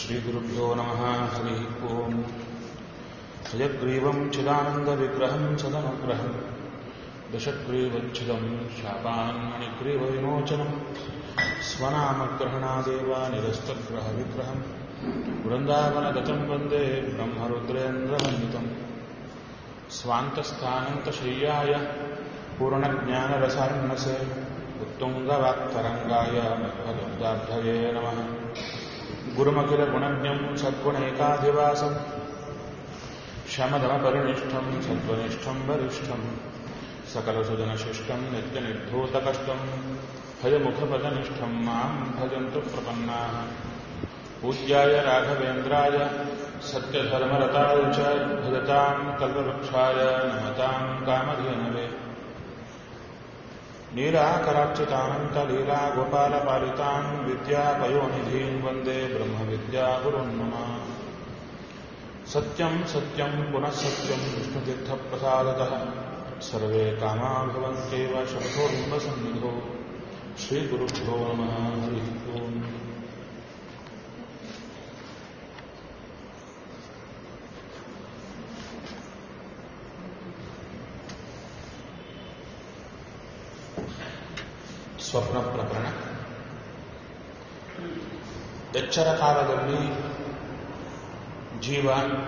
श्रीगुरुभ्यो नमः हरिः ओम् हयग्रीवम् चिदानन्दविग्रहम् सदनुग्रहम् दशग्रीवच्छिदम् शापान्मणिग्रीवविमोचनम् स्वनामग्रहणादेव निरस्तग्रहविग्रहम् वृन्दावनगतम् वन्दे ब्रह्मरुद्रेन्द्रवन्दितम् स्वान्तस्थानन्तशय्याय पूर्णज्ञानरसार्णसे उत्तुङ्गवाक्तरङ्गाय मध्वदुर्गाब्धये नमः गुरुमखिलगुणज्ञम् सद्गुणैकाधिवासम् शमदमपरिनिष्ठम् सद्वनिष्ठम् वरिष्ठम् सकलसुजनशिष्टम् नित्यनिर्धूतकष्टम् भयमुखपदनिष्ठम् माम् भजन्तु प्रपन्नाः पूज्याय राघवेन्द्राय सत्यधर्मरताय च भजताम् कल्पवृक्षाय नमताम् कामधेनवे नीलाकरार्चितानन्तलीलागोपालपालितान् विद्यापयोनिधीन् वन्दे ब्रह्मविद्यागुरुन् मम सत्यम् सत्यम् पुनः सत्यम् विष्णुतीर्थप्रसादतः सर्वे कामा भवन्त्येव शब्दोन्मसन्निधो श्रीगुरुभ्यो नमः हरिः ओम् ಸ್ವಪ್ನ ಪ್ರಕರಣ ಎಚ್ಚರ ಕಾಲದಲ್ಲಿ ಜೀವ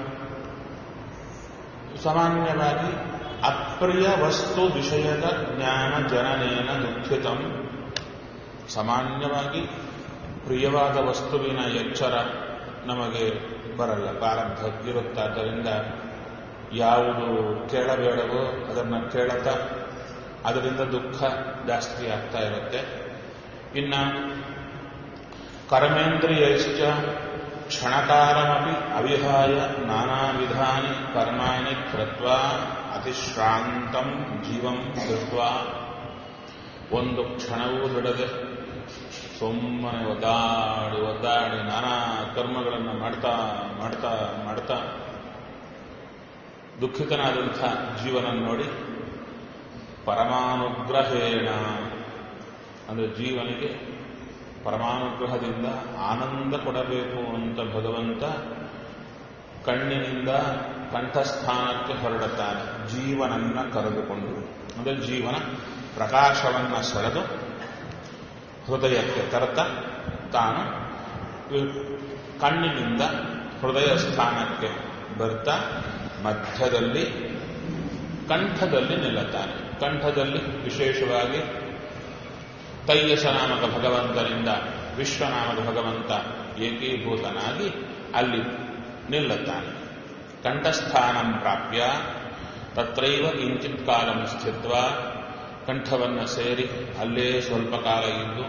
ಸಾಮಾನ್ಯವಾಗಿ ಅಪ್ರಿಯ ವಸ್ತು ವಿಷಯದ ಜ್ಞಾನ ಜನನೇನ ದುಃಖಿತಂ ಸಾಮಾನ್ಯವಾಗಿ ಪ್ರಿಯವಾದ ವಸ್ತುವಿನ ಎಚ್ಚರ ನಮಗೆ ಬರಲ್ಲ ಪ್ರಾರಂಭ ಇರುತ್ತಾದ್ದರಿಂದ ಯಾವುದು ಕೇಳಬೇಡವೋ ಅದನ್ನು ಕೇಳತಾ ಅದರಿಂದ ದುಃಖ ಜಾಸ್ತಿ ಆಗ್ತಾ ಇರುತ್ತೆ ಇನ್ನ ಕರ್ಮೇಂದ್ರಿಯಶ್ಚ ಕ್ಷಣಕಾಲಮಪಿ ಅವಿಹಾಯ ನಾನಾ ವಿಧಾನಿ ಕರ್ಮಾಣಿ ಕೃತ್ವ ಅತಿಶ್ರಾಂತಂ ಜೀವಂ ಕೃತ್ವ ಒಂದು ಕ್ಷಣವೂ ಬಿಡದೆ ಸುಮ್ಮನೆ ಒದ್ದಾಡಿ ಒದ್ದಾಡಿ ನಾನಾ ಕರ್ಮಗಳನ್ನು ಮಾಡ್ತಾ ಮಾಡ್ತಾ ಮಾಡ್ತಾ ದುಃಖಿತನಾದಂಥ ಜೀವನ ನೋಡಿ ಪರಮಾನುಗ್ರಹೇಣ ಅಂದರೆ ಜೀವನಿಗೆ ಪರಮಾನುಗ್ರಹದಿಂದ ಆನಂದ ಕೊಡಬೇಕು ಅಂತ ಭಗವಂತ ಕಣ್ಣಿನಿಂದ ಕಂಠಸ್ಥಾನಕ್ಕೆ ಹೊರಡುತ್ತಾನೆ ಜೀವನನ್ನ ಕರೆದುಕೊಂಡು ಅಂದರೆ ಜೀವನ ಪ್ರಕಾಶವನ್ನ ಸೆಳೆದು ಹೃದಯಕ್ಕೆ ತರತ ತಾನು ಕಣ್ಣಿನಿಂದ ಹೃದಯ ಸ್ಥಾನಕ್ಕೆ ಬರ್ತಾ ಮಧ್ಯದಲ್ಲಿ ಕಂಠದಲ್ಲಿ ನಿಲ್ಲುತ್ತಾನೆ ಕಂಠದಲ್ಲಿ ವಿಶೇಷವಾಗಿ ತೈಯಸ ನಾಮಕ ಭಗವಂತನಿಂದ ವಿಶ್ವನಾಮಕ ಭಗವಂತ ಏಕೀಭೂತನಾಗಿ ಅಲ್ಲಿ ನಿಲ್ಲುತ್ತಾನೆ ಕಂಠಸ್ಥಾನಂ ಪ್ರಾಪ್ಯ ತತ್ರೈವ ಕಿಂಚಿತ್ ಕಾಲಂ ಸ್ಥಿತ್ವ ಕಂಠವನ್ನು ಸೇರಿ ಅಲ್ಲೇ ಸ್ವಲ್ಪ ಕಾಲ ಇದ್ದು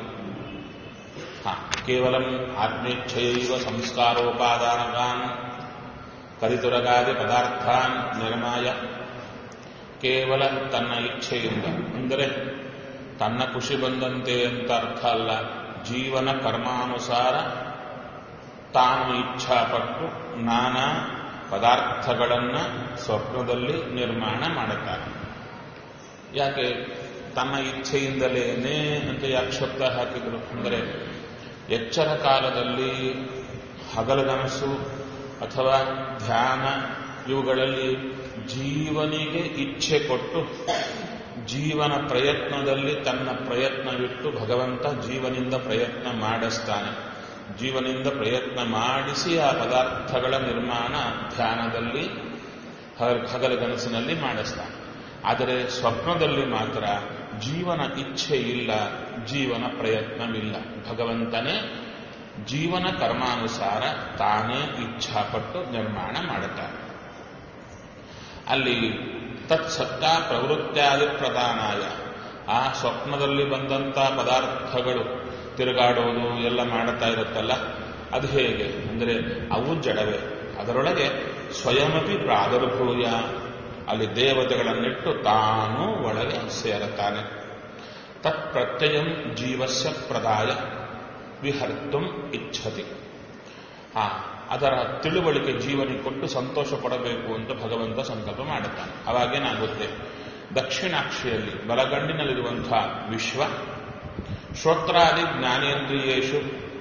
ಕೇವಲ ಆತ್ಮೇಚ್ಛೆಯೈವ ಸಂಸ್ಕಾರೋಪಾದಾನಗಾನ್ ಕರಿತುರಗಾದಿ ಪದಾರ್ಥಾನ್ ನಿರ್ಮಾಯ ಕೇವಲ ತನ್ನ ಇಚ್ಛೆಯಿಂದ ಅಂದರೆ ತನ್ನ ಖುಷಿ ಬಂದಂತೆ ಅಂತ ಅರ್ಥ ಅಲ್ಲ ಜೀವನ ಕರ್ಮಾನುಸಾರ ತಾನು ಇಚ್ಛಾಪಟ್ಟು ನಾನಾ ಪದಾರ್ಥಗಳನ್ನು ಸ್ವಪ್ನದಲ್ಲಿ ನಿರ್ಮಾಣ ಮಾಡುತ್ತಾರೆ ಯಾಕೆ ತನ್ನ ಇಚ್ಛೆಯಿಂದಲೇನೇ ಅಂತ ಯಾಕೆ ಶಬ್ದ ಹಾಕಿದರು ಅಂದರೆ ಎಚ್ಚರ ಕಾಲದಲ್ಲಿ ಹಗಲಗನಸು ಅಥವಾ ಧ್ಯಾನ ಇವುಗಳಲ್ಲಿ ಜೀವನಿಗೆ ಇಚ್ಛೆ ಕೊಟ್ಟು ಜೀವನ ಪ್ರಯತ್ನದಲ್ಲಿ ತನ್ನ ಪ್ರಯತ್ನವಿಟ್ಟು ಭಗವಂತ ಜೀವನಿಂದ ಪ್ರಯತ್ನ ಮಾಡಿಸ್ತಾನೆ ಜೀವನಿಂದ ಪ್ರಯತ್ನ ಮಾಡಿಸಿ ಆ ಪದಾರ್ಥಗಳ ನಿರ್ಮಾಣ ಧ್ಯಾನದಲ್ಲಿ ಹಗಲಗನಸಿನಲ್ಲಿ ಮಾಡಿಸ್ತಾನೆ ಆದರೆ ಸ್ವಪ್ನದಲ್ಲಿ ಮಾತ್ರ ಜೀವನ ಇಚ್ಛೆ ಇಲ್ಲ ಜೀವನ ಪ್ರಯತ್ನವಿಲ್ಲ ಭಗವಂತನೇ ಜೀವನ ಕರ್ಮಾನುಸಾರ ತಾನೇ ಇಚ್ಛಾಪಟ್ಟು ನಿರ್ಮಾಣ ಮಾಡುತ್ತಾನೆ ಅಲ್ಲಿ ತತ್ಸತ್ತ ಪ್ರವೃತ್ತಿಯಾದಿ ಪ್ರಧಾನಾಯ ಆ ಸ್ವಪ್ನದಲ್ಲಿ ಬಂದಂಥ ಪದಾರ್ಥಗಳು ತಿರುಗಾಡೋದು ಎಲ್ಲ ಮಾಡುತ್ತಾ ಇರುತ್ತಲ್ಲ ಅದು ಹೇಗೆ ಅಂದರೆ ಅವು ಜಡವೇ ಅದರೊಳಗೆ ಸ್ವಯಮಪಿ ಪ್ರಾದುರ್ಭೂಯ ಅಲ್ಲಿ ದೇವತೆಗಳನ್ನಿಟ್ಟು ತಾನೂ ಒಳಗೆ ಸೇರುತ್ತಾನೆ ತತ್ ಪ್ರತ್ಯಯಂ ಜೀವಸ್ಯ ಪ್ರದಾಯ ವಿಹರ್ತು ಇಚ್ಛತಿ ಆ ಅದರ ತಿಳುವಳಿಕೆ ಜೀವನಿಗೆ ಕೊಟ್ಟು ಸಂತೋಷ ಪಡಬೇಕು ಅಂತ ಭಗವಂತ ಸಂಕಲ್ಪ ಮಾಡುತ್ತಾನೆ ಅವಾಗೇನಾಗುತ್ತೆ ದಕ್ಷಿಣಾಕ್ಷಿಯಲ್ಲಿ ಬಲಗಣ್ಣಿನಲ್ಲಿರುವಂತಹ ವಿಶ್ವ ಶ್ರೋತ್ರಾದಿ ಜ್ಞಾನೇಂದ್ರಿಯೇಶು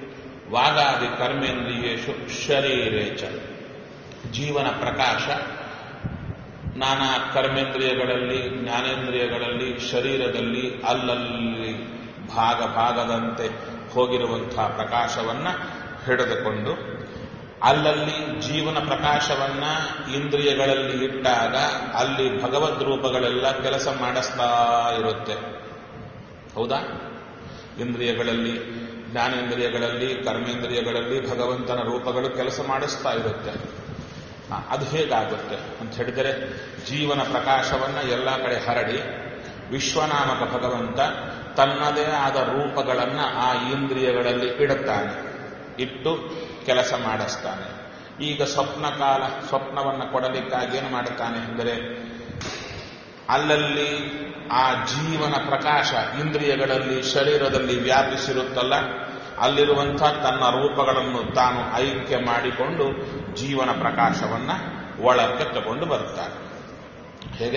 ವಾಗಾದಿ ಕರ್ಮೇಂದ್ರಿಯೇಶು ಶರೀರೇ ಚ ಜೀವನ ಪ್ರಕಾಶ ನಾನಾ ಕರ್ಮೇಂದ್ರಿಯಗಳಲ್ಲಿ ಜ್ಞಾನೇಂದ್ರಿಯಗಳಲ್ಲಿ ಶರೀರದಲ್ಲಿ ಅಲ್ಲಲ್ಲಿ ಭಾಗ ಭಾಗದಂತೆ ಹೋಗಿರುವಂತಹ ಪ್ರಕಾಶವನ್ನ ಹಿಡಿದುಕೊಂಡು ಅಲ್ಲಲ್ಲಿ ಜೀವನ ಪ್ರಕಾಶವನ್ನ ಇಂದ್ರಿಯಗಳಲ್ಲಿ ಇಟ್ಟಾಗ ಅಲ್ಲಿ ಭಗವದ್ ರೂಪಗಳೆಲ್ಲ ಕೆಲಸ ಮಾಡಿಸ್ತಾ ಇರುತ್ತೆ ಹೌದಾ ಇಂದ್ರಿಯಗಳಲ್ಲಿ ಜ್ಞಾನೇಂದ್ರಿಯಗಳಲ್ಲಿ ಕರ್ಮೇಂದ್ರಿಯಗಳಲ್ಲಿ ಭಗವಂತನ ರೂಪಗಳು ಕೆಲಸ ಮಾಡಿಸ್ತಾ ಇರುತ್ತೆ ಆ, ಅದು ಹೇಗಾಗುತ್ತೆ ಅಂತ ಹೇಳಿದರೆ ಜೀವನ ಪ್ರಕಾಶವನ್ನ ಎಲ್ಲ ಕಡೆ ಹರಡಿ ವಿಶ್ವನಾಮಕ ಭಗವಂತ ತನ್ನದೇ ಆದ ರೂಪಗಳನ್ನ ಆ ಇಂದ್ರಿಯಗಳಲ್ಲಿ ಇಡುತ್ತಾನೆ ಇಟ್ಟು ಕೆಲಸ ಮಾಡಿಸ್ತಾನೆ ಈಗ ಸ್ವಪ್ನ ಕಾಲ ಸ್ವಪ್ನವನ್ನು ಕೊಡಲಿಕ್ಕಾಗಿ ಏನು ಮಾಡುತ್ತಾನೆ ಅಂದರೆ ಅಲ್ಲಲ್ಲಿ ಆ ಜೀವನ ಪ್ರಕಾಶ ಇಂದ್ರಿಯಗಳಲ್ಲಿ ಶರೀರದಲ್ಲಿ ವ್ಯಾಪಿಸಿರುತ್ತಲ್ಲ ಅಲ್ಲಿರುವಂಥ ತನ್ನ ರೂಪಗಳನ್ನು ತಾನು ಐಕ್ಯ ಮಾಡಿಕೊಂಡು ಜೀವನ ಪ್ರಕಾಶವನ್ನ ಒಳಕ್ಕೆ ತಗೊಂಡು ಬರುತ್ತಾನೆ ಹೇಗೆ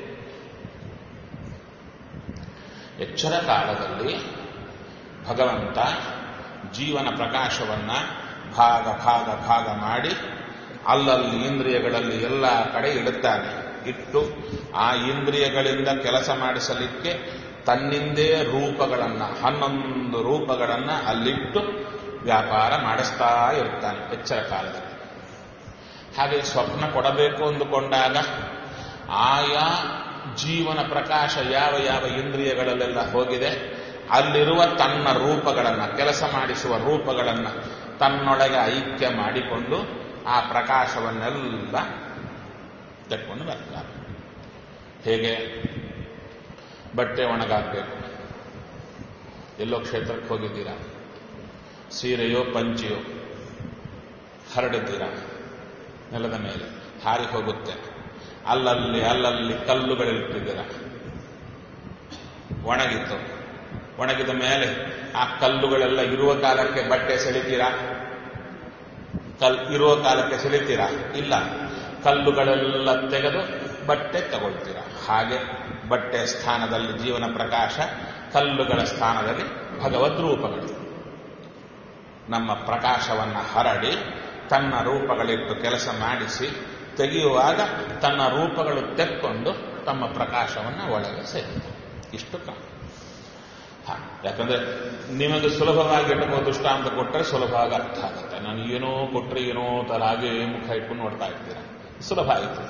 ಎಚ್ಚರ ಕಾಲದಲ್ಲಿ ಭಗವಂತ ಜೀವನ ಪ್ರಕಾಶವನ್ನ ಭಾಗ ಭಾಗ ಭಾಗ ಮಾಡಿ ಅಲ್ಲಲ್ಲಿ ಇಂದ್ರಿಯಗಳಲ್ಲಿ ಎಲ್ಲ ಕಡೆ ಇಡುತ್ತಾನೆ ಇಟ್ಟು ಆ ಇಂದ್ರಿಯಗಳಿಂದ ಕೆಲಸ ಮಾಡಿಸಲಿಕ್ಕೆ ತನ್ನಿಂದೇ ರೂಪಗಳನ್ನ ಹನ್ನೊಂದು ರೂಪಗಳನ್ನ ಅಲ್ಲಿಟ್ಟು ವ್ಯಾಪಾರ ಮಾಡಿಸ್ತಾ ಇರ್ತಾನೆ ಎಚ್ಚರ ಕಾಲದಲ್ಲಿ ಹಾಗೆ ಸ್ವಪ್ನ ಕೊಡಬೇಕು ಅಂದುಕೊಂಡಾಗ ಆಯಾ ಜೀವನ ಪ್ರಕಾಶ ಯಾವ ಯಾವ ಇಂದ್ರಿಯಗಳಲ್ಲೆಲ್ಲ ಹೋಗಿದೆ ಅಲ್ಲಿರುವ ತನ್ನ ರೂಪಗಳನ್ನ ಕೆಲಸ ಮಾಡಿಸುವ ರೂಪಗಳನ್ನ ತನ್ನೊಳಗೆ ಐಕ್ಯ ಮಾಡಿಕೊಂಡು ಆ ಪ್ರಕಾಶವನ್ನೆಲ್ಲ ತೆಕ್ಕೊಂಡು ಬರ್ತಾರೆ ಹೇಗೆ ಬಟ್ಟೆ ಒಣಗಾಕಬೇಕು ಎಲ್ಲೋ ಕ್ಷೇತ್ರಕ್ಕೆ ಹೋಗಿದ್ದೀರಾ ಸೀರೆಯೋ ಪಂಚಿಯೋ ಹರಡಿದ್ದೀರಾ ನೆಲದ ಮೇಲೆ ಹಾರಿ ಹೋಗುತ್ತೆ ಅಲ್ಲಲ್ಲಿ ಅಲ್ಲಲ್ಲಿ ಕಲ್ಲುಗಳಿಟ್ಟಿದ್ದೀರಾ ಒಣಗಿತ್ತು ಒಣಗಿದ ಮೇಲೆ ಆ ಕಲ್ಲುಗಳೆಲ್ಲ ಇರುವ ಕಾಲಕ್ಕೆ ಬಟ್ಟೆ ಸೆಳಿತೀರಾ ಕಲ್ ಇರುವ ಕಾಲಕ್ಕೆ ಸೆಳಿತೀರಾ ಇಲ್ಲ ಕಲ್ಲುಗಳೆಲ್ಲ ತೆಗೆದು ಬಟ್ಟೆ ತಗೊಳ್ತೀರಾ ಹಾಗೆ ಬಟ್ಟೆ ಸ್ಥಾನದಲ್ಲಿ ಜೀವನ ಪ್ರಕಾಶ ಕಲ್ಲುಗಳ ಸ್ಥಾನದಲ್ಲಿ ಭಗವದ್ ರೂಪಗಳು ನಮ್ಮ ಪ್ರಕಾಶವನ್ನ ಹರಡಿ ತನ್ನ ರೂಪಗಳಿಟ್ಟು ಕೆಲಸ ಮಾಡಿಸಿ ತೆಗೆಯುವಾಗ ತನ್ನ ರೂಪಗಳು ತೆಕ್ಕೊಂಡು ತಮ್ಮ ಪ್ರಕಾಶವನ್ನು ಒಳಗೆ ಸೇರಿತು ಇಷ್ಟು ಕಾಣ ಹ, ಯಾಕಂದ್ರೆ ನಿಮಗೆ ಸುಲಭವಾಗಿ ಇಟ್ಟುಕೋ ದೃಷ್ಟಾಂತ ಕೊಟ್ಟರೆ ಸುಲಭವಾಗಿ ಅರ್ಥ ಆಗುತ್ತೆ ನಾನು ಏನೋ ಕೊಟ್ಟರೆ ಏನೋ ತರ ಹಾಗೆ ಮುಖ ಇಟ್ಕೊಂಡು ನೋಡ್ತಾ ಇರ್ತೀರ ಸುಲಭ ಆಯಿತು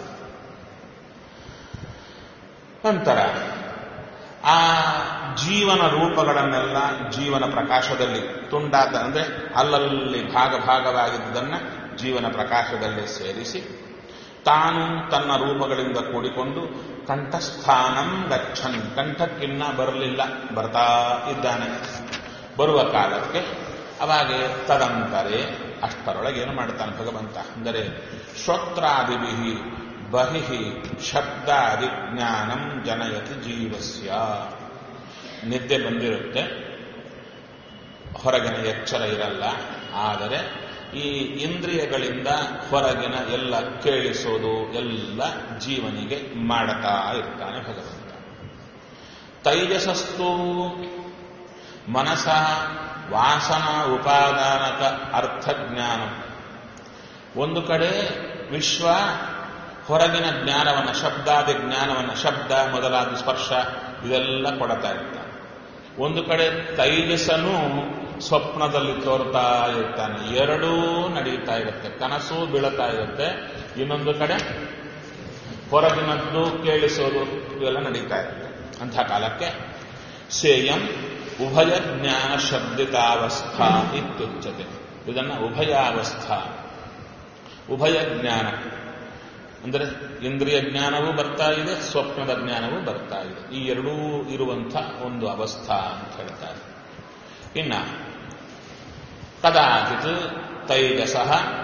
ನಂತರ ಆ ಜೀವನ ರೂಪಗಳನ್ನೆಲ್ಲ ಜೀವನ ಪ್ರಕಾಶದಲ್ಲಿ ತುಂಡಾದ ಅಂದ್ರೆ ಅಲ್ಲಲ್ಲಿ ಭಾಗ ಭಾಗವಾಗಿದ್ದನ್ನ ಜೀವನ ಪ್ರಕಾಶದಲ್ಲಿ ಸೇರಿಸಿ ತಾನು ತನ್ನ ರೂಪಗಳಿಂದ ಕೂಡಿಕೊಂಡು ಕಂಠಸ್ಥಾನಂ ಗಚ್ಚನ್ ಕಂಠಕ್ಕಿನ್ನ ಬರಲಿಲ್ಲ ಬರ್ತಾ ಇದ್ದಾನೆ ಬರುವ ಕಾಲಕ್ಕೆ ಅವಾಗೆ ತದಂತರೆ ಅಷ್ಟರೊಳಗೆ ಏನು ಮಾಡ್ತಾನೆ ಭಗವಂತ ಅಂದರೆ ಶ್ರೋತ್ರಾದಿಭಿ ಬಹಿ ಶಬ್ದಾದಿ ಜ್ಞಾನಂ ಜನಯತಿ ಜೀವಸ್ಯ ನಿದ್ದೆ ಬಂದಿರುತ್ತೆ ಹೊರಗಿನ ಎಚ್ಚರ ಇರಲ್ಲ ಆದರೆ ಈ ಇಂದ್ರಿಯಗಳಿಂದ ಹೊರಗಿನ ಎಲ್ಲ ಕೇಳಿಸೋದು ಎಲ್ಲ ಜೀವನಿಗೆ ಮಾಡುತ್ತಾ ಇರ್ತಾನೆ ಭಗವಂತ ತೈಜಸಸ್ತು ಮನಸ ವಾಸನ ಉಪಾದಾನಕ ಅರ್ಥಜ್ಞಾನ ಒಂದು ಕಡೆ ವಿಶ್ವ ಹೊರಗಿನ ಜ್ಞಾನವನ್ನ ಶಬ್ದಾದಿ ಜ್ಞಾನವನ್ನ ಶಬ್ದ ಮೊದಲಾದ ಸ್ಪರ್ಶ ಇದೆಲ್ಲ ಕೊಡ್ತಾ ಇರ್ತಾನೆ ಒಂದು ಕಡೆ ತೈಜಸನು ಸ್ವಪ್ನದಲ್ಲಿ ತೋರ್ತಾ ಇರ್ತಾನೆ ಎರಡೂ ನಡೀತಾ ಇರುತ್ತೆ ಕನಸು ಬೀಳುತ್ತಾ ಇರುತ್ತೆ ಇನ್ನೊಂದು ಕಡೆ ಹೊರಗಿನದ್ದು ಕೇಳಿಸೋದು ಇವೆಲ್ಲ ನಡೀತಾ ಇರುತ್ತೆ ಅಂಥ ಕಾಲಕ್ಕೆ ಸೇಯಂ ಉಭಯ ಜ್ಞಾನ ಶಬ್ದಿತಾವಸ್ಥಾ ಇತ್ಯುಚ್ಯತೆ ಇದನ್ನ ಉಭಯಾವಸ್ಥಾ ಉಭಯ ಜ್ಞಾನ ಅಂದರೆ ಇಂದ್ರಿಯ ಜ್ಞಾನವೂ ಬರ್ತಾ ಇದೆ ಸ್ವಪ್ನದ ಜ್ಞಾನವೂ ಬರ್ತಾ ಇದೆ ಈ ಎರಡೂ ಇರುವಂಥ ಒಂದು ಅವಸ್ಥಾ ಅಂತ ಹೇಳ್ತಾರೆ ಇನ್ನ ಕದಾಚಿತ್ ತೈಜಸ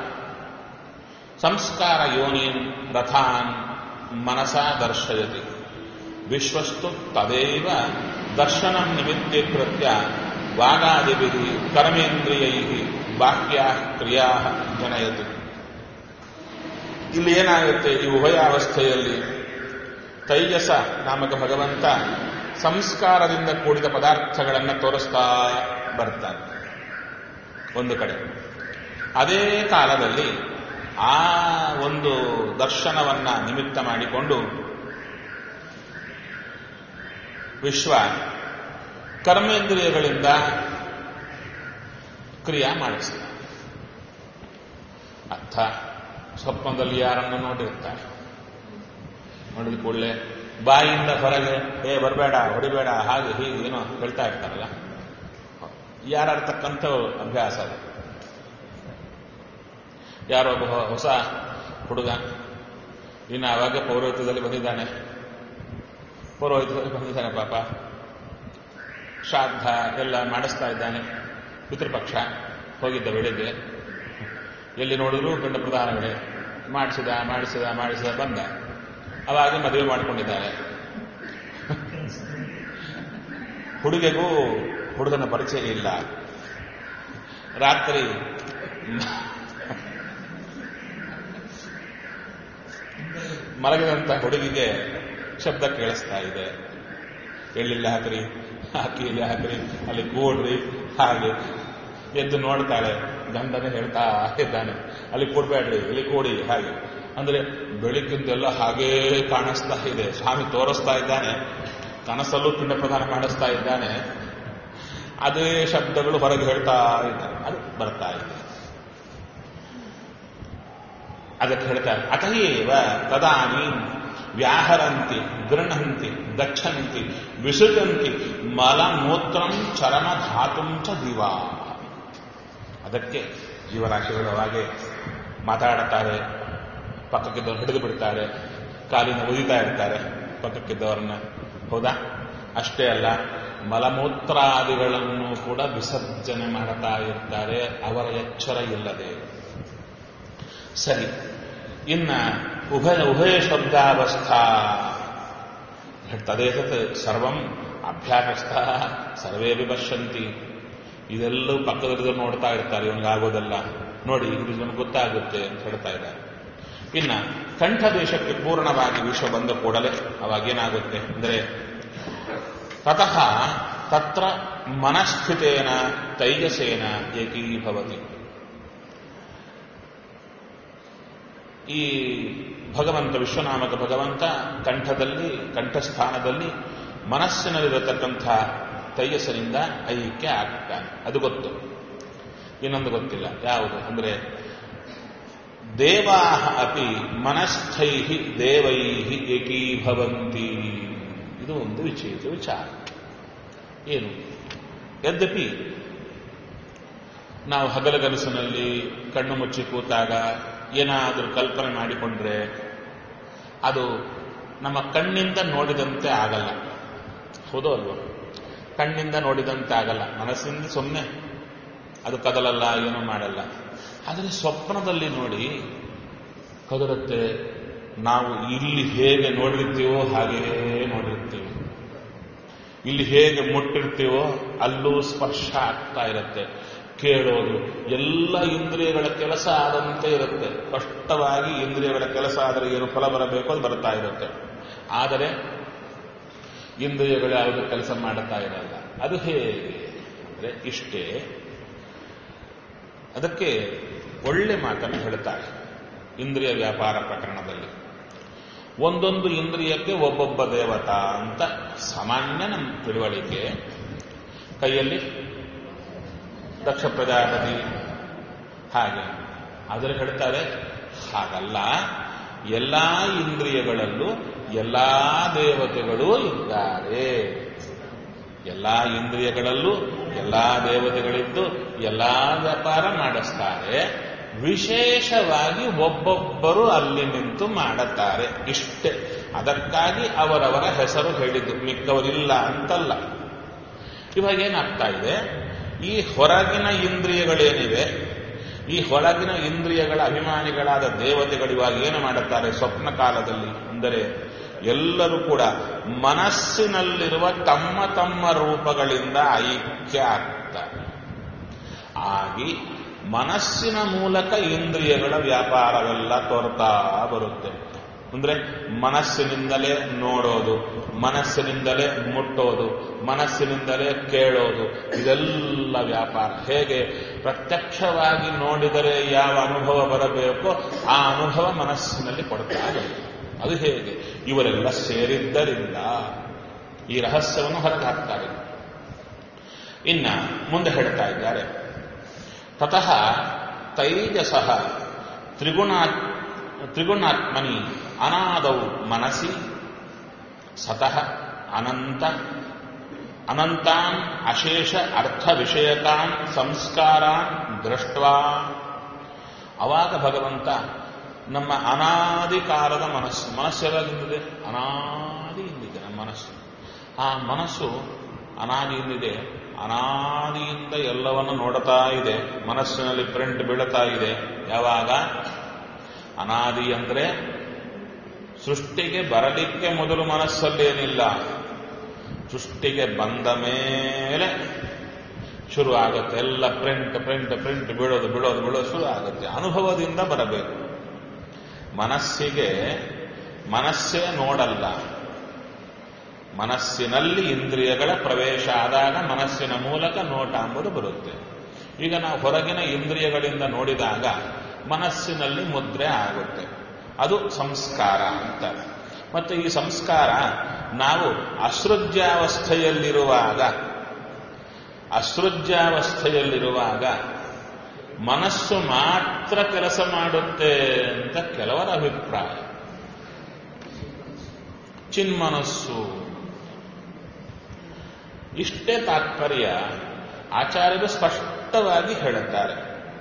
ಸಂಸ್ಕಾರ ಯೋನೀನ್ ರಥಾನ್ ಮನಸ ದರ್ಶಯತಿ ವಿಶ್ವಸ್ತು ತದೇವ ದರ್ಶನಂ ನಿಮಿತ್ತೀಕೃತ್ಯ ವಾಗಾದಿಭಿ ಕರ್ಮೇಂದ್ರಿಯೈ ಬಾಹ್ಯ ಕ್ರಿಯಾ ಜನಯತಿ ಇಲ್ಲಿ ಏನಾಗುತ್ತೆ ಈ ಉಭಯಾವಸ್ಥೆಯಲ್ಲಿ ತೈಜಸ ನಾಮಕ ಭಗವಂತ ಸಂಸ್ಕಾರದಿಂದ ಕೂಡಿದ ಪದಾರ್ಥಗಳನ್ನು ತೋರಿಸ್ತಾ ಬರ್ತಾನೆ ಒಂದು ಕಡೆ ಅದೇ ಕಾಲದಲ್ಲಿ ಆ ಒಂದು ದರ್ಶನವನ್ನ ನಿಮಿತ್ತ ಮಾಡಿಕೊಂಡು ವಿಶ್ವ ಕರ್ಮೇಂದ್ರಿಯಗಳಿಂದ ಕ್ರಿಯಾ ಮಾಡಿಸಿದ ಅರ್ಥ ಸ್ವಪ್ನದಲ್ಲಿ ಯಾರನ್ನು ನೋಡಿರ್ತಾರೆ ನೋಡಿದ ಕೂಡಲೇ ಬಾಯಿಂದ ಹೊರಗೆ ಏ ಬರಬೇಡ ಹೊಡಿಬೇಡ ಹಾಗೆ ಹೀಗೆ ಏನೋ ಹೇಳ್ತಾ ಇರ್ತಾರಲ್ಲ ಯಾರತಕ್ಕಂಥ ಅಭ್ಯಾಸ ಅದು ಯಾರೋ ಒಬ್ಬ ಹೊಸ ಹುಡುಗ ಇನ್ನು ಆವಾಗ ಪೌರೋಹಿತ್ಯದಲ್ಲಿ ಬಂದಿದ್ದಾನೆ ಪೌರೋಹಿತ್ಯದಲ್ಲಿ ಬಂದಿದ್ದಾನೆ ಪಾಪ ಶ್ರಾದ್ದ ಎಲ್ಲ ಮಾಡಿಸ್ತಾ ಇದ್ದಾನೆ ಪಿತೃಪಕ್ಷ ಹೋಗಿದ್ದ ಬೆಳಿಗ್ಗೆ ಎಲ್ಲಿ ನೋಡಿದ್ರು ಗಂಡ ಪ್ರಧಾನಗಳೇ ಮಾಡಿಸಿದ ಮಾಡಿಸಿದ ಮಾಡಿಸಿದ ಬಂದ ಅವಾಗ ಮದುವೆ ಮಾಡಿಕೊಂಡಿದ್ದಾರೆ ಹುಡುಗಿಗೂ ಹುಡುಗನ ಪರಿಚಯ ಇಲ್ಲ ರಾತ್ರಿ ಮಲಗಿದಂತ ಹುಡುಗಿಗೆ ಶಬ್ದ ಕೇಳಿಸ್ತಾ ಇದೆ ಎಳ್ಳಿಲ್ಲ ಹಾಕ್ರಿ ಹಾಕಿ ಇಲ್ಲಿ ಹಾಕ್ರಿ ಅಲ್ಲಿ ಕೂಡ್ರಿ ಹಾಗೆ ಎದ್ದು ನೋಡ್ತಾಳೆ ಗಂಡನೇ ಹೇಳ್ತಾ ಇದ್ದಾನೆ ಅಲ್ಲಿ ಕೂಡ್ಬೇಡ್ರಿ ಇಲ್ಲಿ ಕೂಡಿ ಹಾಗೆ ಅಂದ್ರೆ ಬೆಳಿಗ್ಗಿಂದೆಲ್ಲ ಹಾಗೇ ಕಾಣಿಸ್ತಾ ಇದೆ ಸ್ವಾಮಿ ತೋರಿಸ್ತಾ ಇದ್ದಾನೆ ಕನಸಲ್ಲೂ ಪಿಂಡ ಪ್ರದಾನ ಮಾಡಿಸ್ತಾ ಇದ್ದಾನೆ ಅದೇ ಶಬ್ದಗಳು ಹೊರಗೆ ಹೇಳ್ತಾ ಇದ್ದಾನೆ ಅದು ಬರ್ತಾ ಇದೆ ಅದಕ್ಕೆ ಹೇಳ್ತಾರೆ ಅತಯೇವ ತದಾನಿ ವ್ಯಾಹರಂತಿ ಗೃಹಂತಿ ಗಚ್ಚಂತಿ ವಿಸೃಜಂತಿ ಮಲಮೂತ್ರಂ ಚರಮ ಧಾತುಂ ಚ ದಿವಾ ಅದಕ್ಕೆ ಜೀವರಾಶಿಗಳು ಹಾಗೆ ಮಾತಾಡುತ್ತಾರೆ ಪಕ್ಕಕ್ಕಿದ್ದವ್ರು ಹಿಡಿದು ಬಿಡ್ತಾರೆ ಕಾಲಿನ ಒದಿತಾ ಇರ್ತಾರೆ ಪಕ್ಕಕ್ಕಿದ್ದವರನ್ನ ಹೌದಾ ಅಷ್ಟೇ ಅಲ್ಲ ಮಲಮೂತ್ರಾದಿಗಳನ್ನು ಕೂಡ ವಿಸರ್ಜನೆ ಮಾಡುತ್ತಾ ಇರ್ತಾರೆ ಅವರ ಎಚ್ಚರ ಇಲ್ಲದೆ ಸರಿ ಇನ್ನ ಉಭಯ ಉಭಯ ಶಬ್ದಾವಸ್ಥಾ ತದೇತತ್ ಸರ್ವಂ ಅಭ್ಯಾಸಸ್ಥ ಸರ್ವೇ ವಿಪಶ್ಯಂತಿ ಇದೆಲ್ಲವೂ ಪಕ್ಕದಲ್ಲಿ ನೋಡ್ತಾ ಇರ್ತಾರೆ ಇವನಿಗಾಗೋದಲ್ಲ ನೋಡಿ ಇದು ನಮ್ಗೆ ಗೊತ್ತಾಗುತ್ತೆ ಅಂತ ಹೇಳ್ತಾ ಇದ್ದಾರೆ ಇನ್ನ ಕಂಠ ದೇಶಕ್ಕೆ ಪೂರ್ಣವಾಗಿ ವಿಶ್ವ ಬಂದ ಕೂಡಲೇ ಅವಾಗೇನಾಗುತ್ತೆ ಅಂದರೆ ತತಃ ತತ್ರ ಮನಸ್ಥಿತೇನ ತೈಜಸೇನ ಏಕೀಭವತಿ ಈ ಭಗವಂತ ವಿಶ್ವನಾಮಕ ಭಗವಂತ ಕಂಠದಲ್ಲಿ ಕಂಠಸ್ಥಾನದಲ್ಲಿ ಮನಸ್ಸಿನಲ್ಲಿರತಕ್ಕಂಥ ತೈಜಸ್ಸಿನಿಂದ ಐಕ್ಯ ಆಗ್ತಾನೆ ಅದು ಗೊತ್ತು ಇನ್ನೊಂದು ಗೊತ್ತಿಲ್ಲ ಯಾವುದು ಅಂದರೆ ದೇವಾ ಅಪಿ ಮನಸ್ಥೈ ದೇವೈ ಏಕೀಭವಂತಿ ಇದು ಒಂದು ವಿಶೇಷ ವಿಚಾರ ಏನು ಯದ್ಯಪಿ ನಾವು ಹಗಲಗನಸಿನಲ್ಲಿ ಕಣ್ಣು ಮುಚ್ಚಿ ಕೂತಾಗ ಏನಾದರೂ ಕಲ್ಪನೆ ಮಾಡಿಕೊಂಡ್ರೆ ಅದು ನಮ್ಮ ಕಣ್ಣಿಂದ ನೋಡಿದಂತೆ ಆಗಲ್ಲ ಹೌದೋ ಅಲ್ವೋ ಕಣ್ಣಿಂದ ನೋಡಿದಂತೆ ಆಗಲ್ಲ ಮನಸ್ಸಿಂದ ಸುಮ್ಮನೆ ಅದು ಕದಲಲ್ಲ ಏನೂ ಮಾಡಲ್ಲ ಆದರೆ ಸ್ವಪ್ನದಲ್ಲಿ ನೋಡಿ ಕದರುತ್ತೆ ನಾವು ಇಲ್ಲಿ ಹೇಗೆ ನೋಡಿರ್ತೀವೋ ಹಾಗೇ ನೋಡಿರ್ತೀವಿ ಇಲ್ಲಿ ಹೇಗೆ ಮುಟ್ಟಿರ್ತೀವೋ ಅಲ್ಲೂ ಸ್ಪರ್ಶ ಆಗ್ತಾ ಇರುತ್ತೆ ಕೇಳೋದು ಎಲ್ಲ ಇಂದ್ರಿಯಗಳ ಕೆಲಸ ಆದಂತೆ ಇರುತ್ತೆ ಸ್ಪಷ್ಟವಾಗಿ ಇಂದ್ರಿಯಗಳ ಕೆಲಸ ಆದರೆ ಏನು ಫಲ ಬರಬೇಕು ಅದು ಬರ್ತಾ ಇರುತ್ತೆ ಆದರೆ ಇಂದ್ರಿಯಗಳು ಯಾವುದು ಕೆಲಸ ಮಾಡುತ್ತಾ ಇರಲ್ಲ ಅದು ಹೇಗೆ ಅಂದರೆ ಇಷ್ಟೇ ಅದಕ್ಕೆ ಒಳ್ಳೆ ಮಾತನ್ನು ಹೇಳ್ತಾರೆ ಇಂದ್ರಿಯ ವ್ಯಾಪಾರ ಪ್ರಕರಣದಲ್ಲಿ ಒಂದೊಂದು ಇಂದ್ರಿಯಕ್ಕೆ ಒಬ್ಬೊಬ್ಬ ದೇವತಾ ಅಂತ ಸಾಮಾನ್ಯ ನಮ್ಮ ತಿಳುವಳಿಕೆ ಕೈಯಲ್ಲಿ ದಕ್ಷ ಪ್ರಜಾಪತಿ ಹಾಗೆ ಆದರೆ ಹೇಳ್ತಾರೆ ಹಾಗಲ್ಲ ಎಲ್ಲಾ ಇಂದ್ರಿಯಗಳಲ್ಲೂ ಎಲ್ಲಾ ದೇವತೆಗಳೂ ಇದ್ದಾರೆ ಎಲ್ಲಾ ಇಂದ್ರಿಯಗಳಲ್ಲೂ ಎಲ್ಲಾ ದೇವತೆಗಳಿದ್ದು ಎಲ್ಲಾ ವ್ಯಾಪಾರ ಮಾಡಿಸ್ತಾರೆ ವಿಶೇಷವಾಗಿ ಒಬ್ಬೊಬ್ಬರು ಅಲ್ಲಿ ನಿಂತು ಮಾಡುತ್ತಾರೆ ಇಷ್ಟೇ ಅದಕ್ಕಾಗಿ ಅವರವರ ಹೆಸರು ಹೇಳಿದ್ದು ಮಿಕ್ಕವರಿಲ್ಲ ಅಂತಲ್ಲ ಇವಾಗ ಏನಾಗ್ತಾ ಇದೆ ಈ ಹೊರಗಿನ ಇಂದ್ರಿಯಗಳೇನಿವೆ ಈ ಹೊರಗಿನ ಇಂದ್ರಿಯಗಳ ಅಭಿಮಾನಿಗಳಾದ ದೇವತೆಗಳು ಇವಾಗ ಏನು ಮಾಡುತ್ತಾರೆ ಸ್ವಪ್ನ ಕಾಲದಲ್ಲಿ ಅಂದರೆ ಎಲ್ಲರೂ ಕೂಡ ಮನಸ್ಸಿನಲ್ಲಿರುವ ತಮ್ಮ ತಮ್ಮ ರೂಪಗಳಿಂದ ಐಕ್ಯ ಆಗ್ತಾರೆ ಆಗಿ ಮನಸ್ಸಿನ ಮೂಲಕ ಇಂದ್ರಿಯಗಳ ವ್ಯಾಪಾರವೆಲ್ಲ ತೋರ್ತಾ ಬರುತ್ತೆ ಅಂದ್ರೆ ಮನಸ್ಸಿನಿಂದಲೇ ನೋಡೋದು ಮನಸ್ಸಿನಿಂದಲೇ ಮುಟ್ಟೋದು ಮನಸ್ಸಿನಿಂದಲೇ ಕೇಳೋದು ಇದೆಲ್ಲ ವ್ಯಾಪಾರ ಹೇಗೆ ಪ್ರತ್ಯಕ್ಷವಾಗಿ ನೋಡಿದರೆ ಯಾವ ಅನುಭವ ಬರಬೇಕೋ ಆ ಅನುಭವ ಮನಸ್ಸಿನಲ್ಲಿ ಕೊಡ್ತಾ ಇದೆ ಅದು ಹೇಗೆ ಇವರೆಲ್ಲ ಸೇರಿದ್ದರಿಂದ ಈ ರಹಸ್ಯವನ್ನು ಹೊರಗೆ ಹಾಕ್ತಾರೆ ಇನ್ನ ಮುಂದೆ ಹೇಳ್ತಾ ಇದ್ದಾರೆ ತತಃ ತೈಜಸಃ ತ್ರಿಗುಣಾ ತ್ರಿಗುಣಾತ್ಮನಿ ಅನಾದೌ ಮನಸಿ ಸತಃ ಅನಂತ ಅನಂತಾನ್ ಅಶೇಷ ಅರ್ಥ ವಿಷಯಕಾನ್ ಸಂಸ್ಕಾರಾನ್ ದೃಷ್ಟ್ವಾ ಅವಾಗ ಭಗವಂತ ನಮ್ಮ ಅನಾದಿ ಕಾಲದ ಮನಸ್ಸು ಮನಸ್ಸು ಯಾವಾಗಿಂದಿದೆ ಅನಾದಿಯಿಂದಿದೆ ನಮ್ಮ ಮನಸ್ಸು ಆ ಮನಸ್ಸು ಅನಾದಿಯಿಂದಿದೆ ಅನಾದಿಯಿಂದ ಎಲ್ಲವನ್ನು ನೋಡ್ತಾ ಇದೆ ಮನಸ್ಸಿನಲ್ಲಿ ಪ್ರಿಂಟ್ ಬೀಳುತ್ತಾ ಇದೆ ಯಾವಾಗ ಅನಾದಿ ಅಂದ್ರೆ ಸೃಷ್ಟಿಗೆ ಬರಲಿಕ್ಕೆ ಮೊದಲು ಮನಸ್ಸಲ್ಲೇನಿಲ್ಲ ಸೃಷ್ಟಿಗೆ ಬಂದ ಮೇಲೆ ಶುರು ಆಗುತ್ತೆ ಎಲ್ಲ ಪ್ರಿಂಟ್ ಪ್ರಿಂಟ್ ಪ್ರಿಂಟ್ ಬೀಳೋದು ಬೀಳೋದು ಬೀಳೋದು ಶುರು ಆಗುತ್ತೆ ಅನುಭವದಿಂದ ಬರಬೇಕು ಮನಸ್ಸಿಗೆ ಮನಸ್ಸೇ ನೋಡಲ್ಲ ಮನಸ್ಸಿನಲ್ಲಿ ಇಂದ್ರಿಯಗಳ ಪ್ರವೇಶ ಆದಾಗ ಮನಸ್ಸಿನ ಮೂಲಕ ನೋಟ ಎಂಬುದು ಬರುತ್ತೆ ಈಗ ನಾವು ಹೊರಗಿನ ಇಂದ್ರಿಯಗಳಿಂದ ನೋಡಿದಾಗ ಮನಸ್ಸಿನಲ್ಲಿ ಮುದ್ರೆ ಆಗುತ್ತೆ ಅದು ಸಂಸ್ಕಾರ ಅಂತ ಮತ್ತೆ ಈ ಸಂಸ್ಕಾರ ನಾವು ಅಸೃಜ್ಯಾವಸ್ಥೆಯಲ್ಲಿರುವಾಗ ಅಸೃಜ್ಯಾವಸ್ಥೆಯಲ್ಲಿರುವಾಗ ಮನಸ್ಸು ಮಾತ್ರ ಕೆಲಸ ಮಾಡುತ್ತೆ ಅಂತ ಕೆಲವರ ಅಭಿಪ್ರಾಯ ಚಿನ್ಮನಸ್ಸು ಇಷ್ಟೇ ತಾತ್ಪರ್ಯ ಆಚಾರ್ಯರು ಸ್ಪಷ್ಟವಾಗಿ ಹೇಳುತ್ತಾರೆ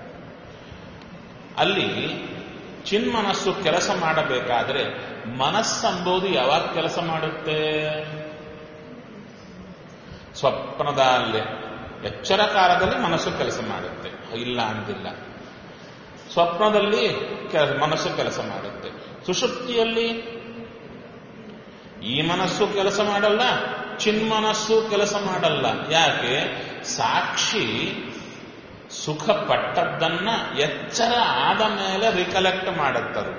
ಅಲ್ಲಿ ಚಿನ್ಮನಸ್ಸು ಕೆಲಸ ಮಾಡಬೇಕಾದ್ರೆ ಮನಸ್ಸಂಬುದು ಯಾವಾಗ ಕೆಲಸ ಮಾಡುತ್ತೆ ಸ್ವಪ್ನದಲ್ಲಿ ಎಚ್ಚರ ಕಾಲದಲ್ಲಿ ಮನಸ್ಸು ಕೆಲಸ ಮಾಡುತ್ತೆ ಇಲ್ಲ ಅಂದಿಲ್ಲ ಸ್ವಪ್ನದಲ್ಲಿ ಮನಸ್ಸು ಕೆಲಸ ಮಾಡುತ್ತೆ ಸುಷುಪ್ತಿಯಲ್ಲಿ ಈ ಮನಸ್ಸು ಕೆಲಸ ಮಾಡಲ್ಲ ಚಿನ್ಮನಸ್ಸು ಕೆಲಸ ಮಾಡಲ್ಲ ಯಾಕೆ ಸಾಕ್ಷಿ ಸುಖ ಪಟ್ಟದ್ದನ್ನ ಎಚ್ಚರ ಆದ ಮೇಲೆ ರಿಕಲೆಕ್ಟ್ ಮಾಡುತ್ತದೆ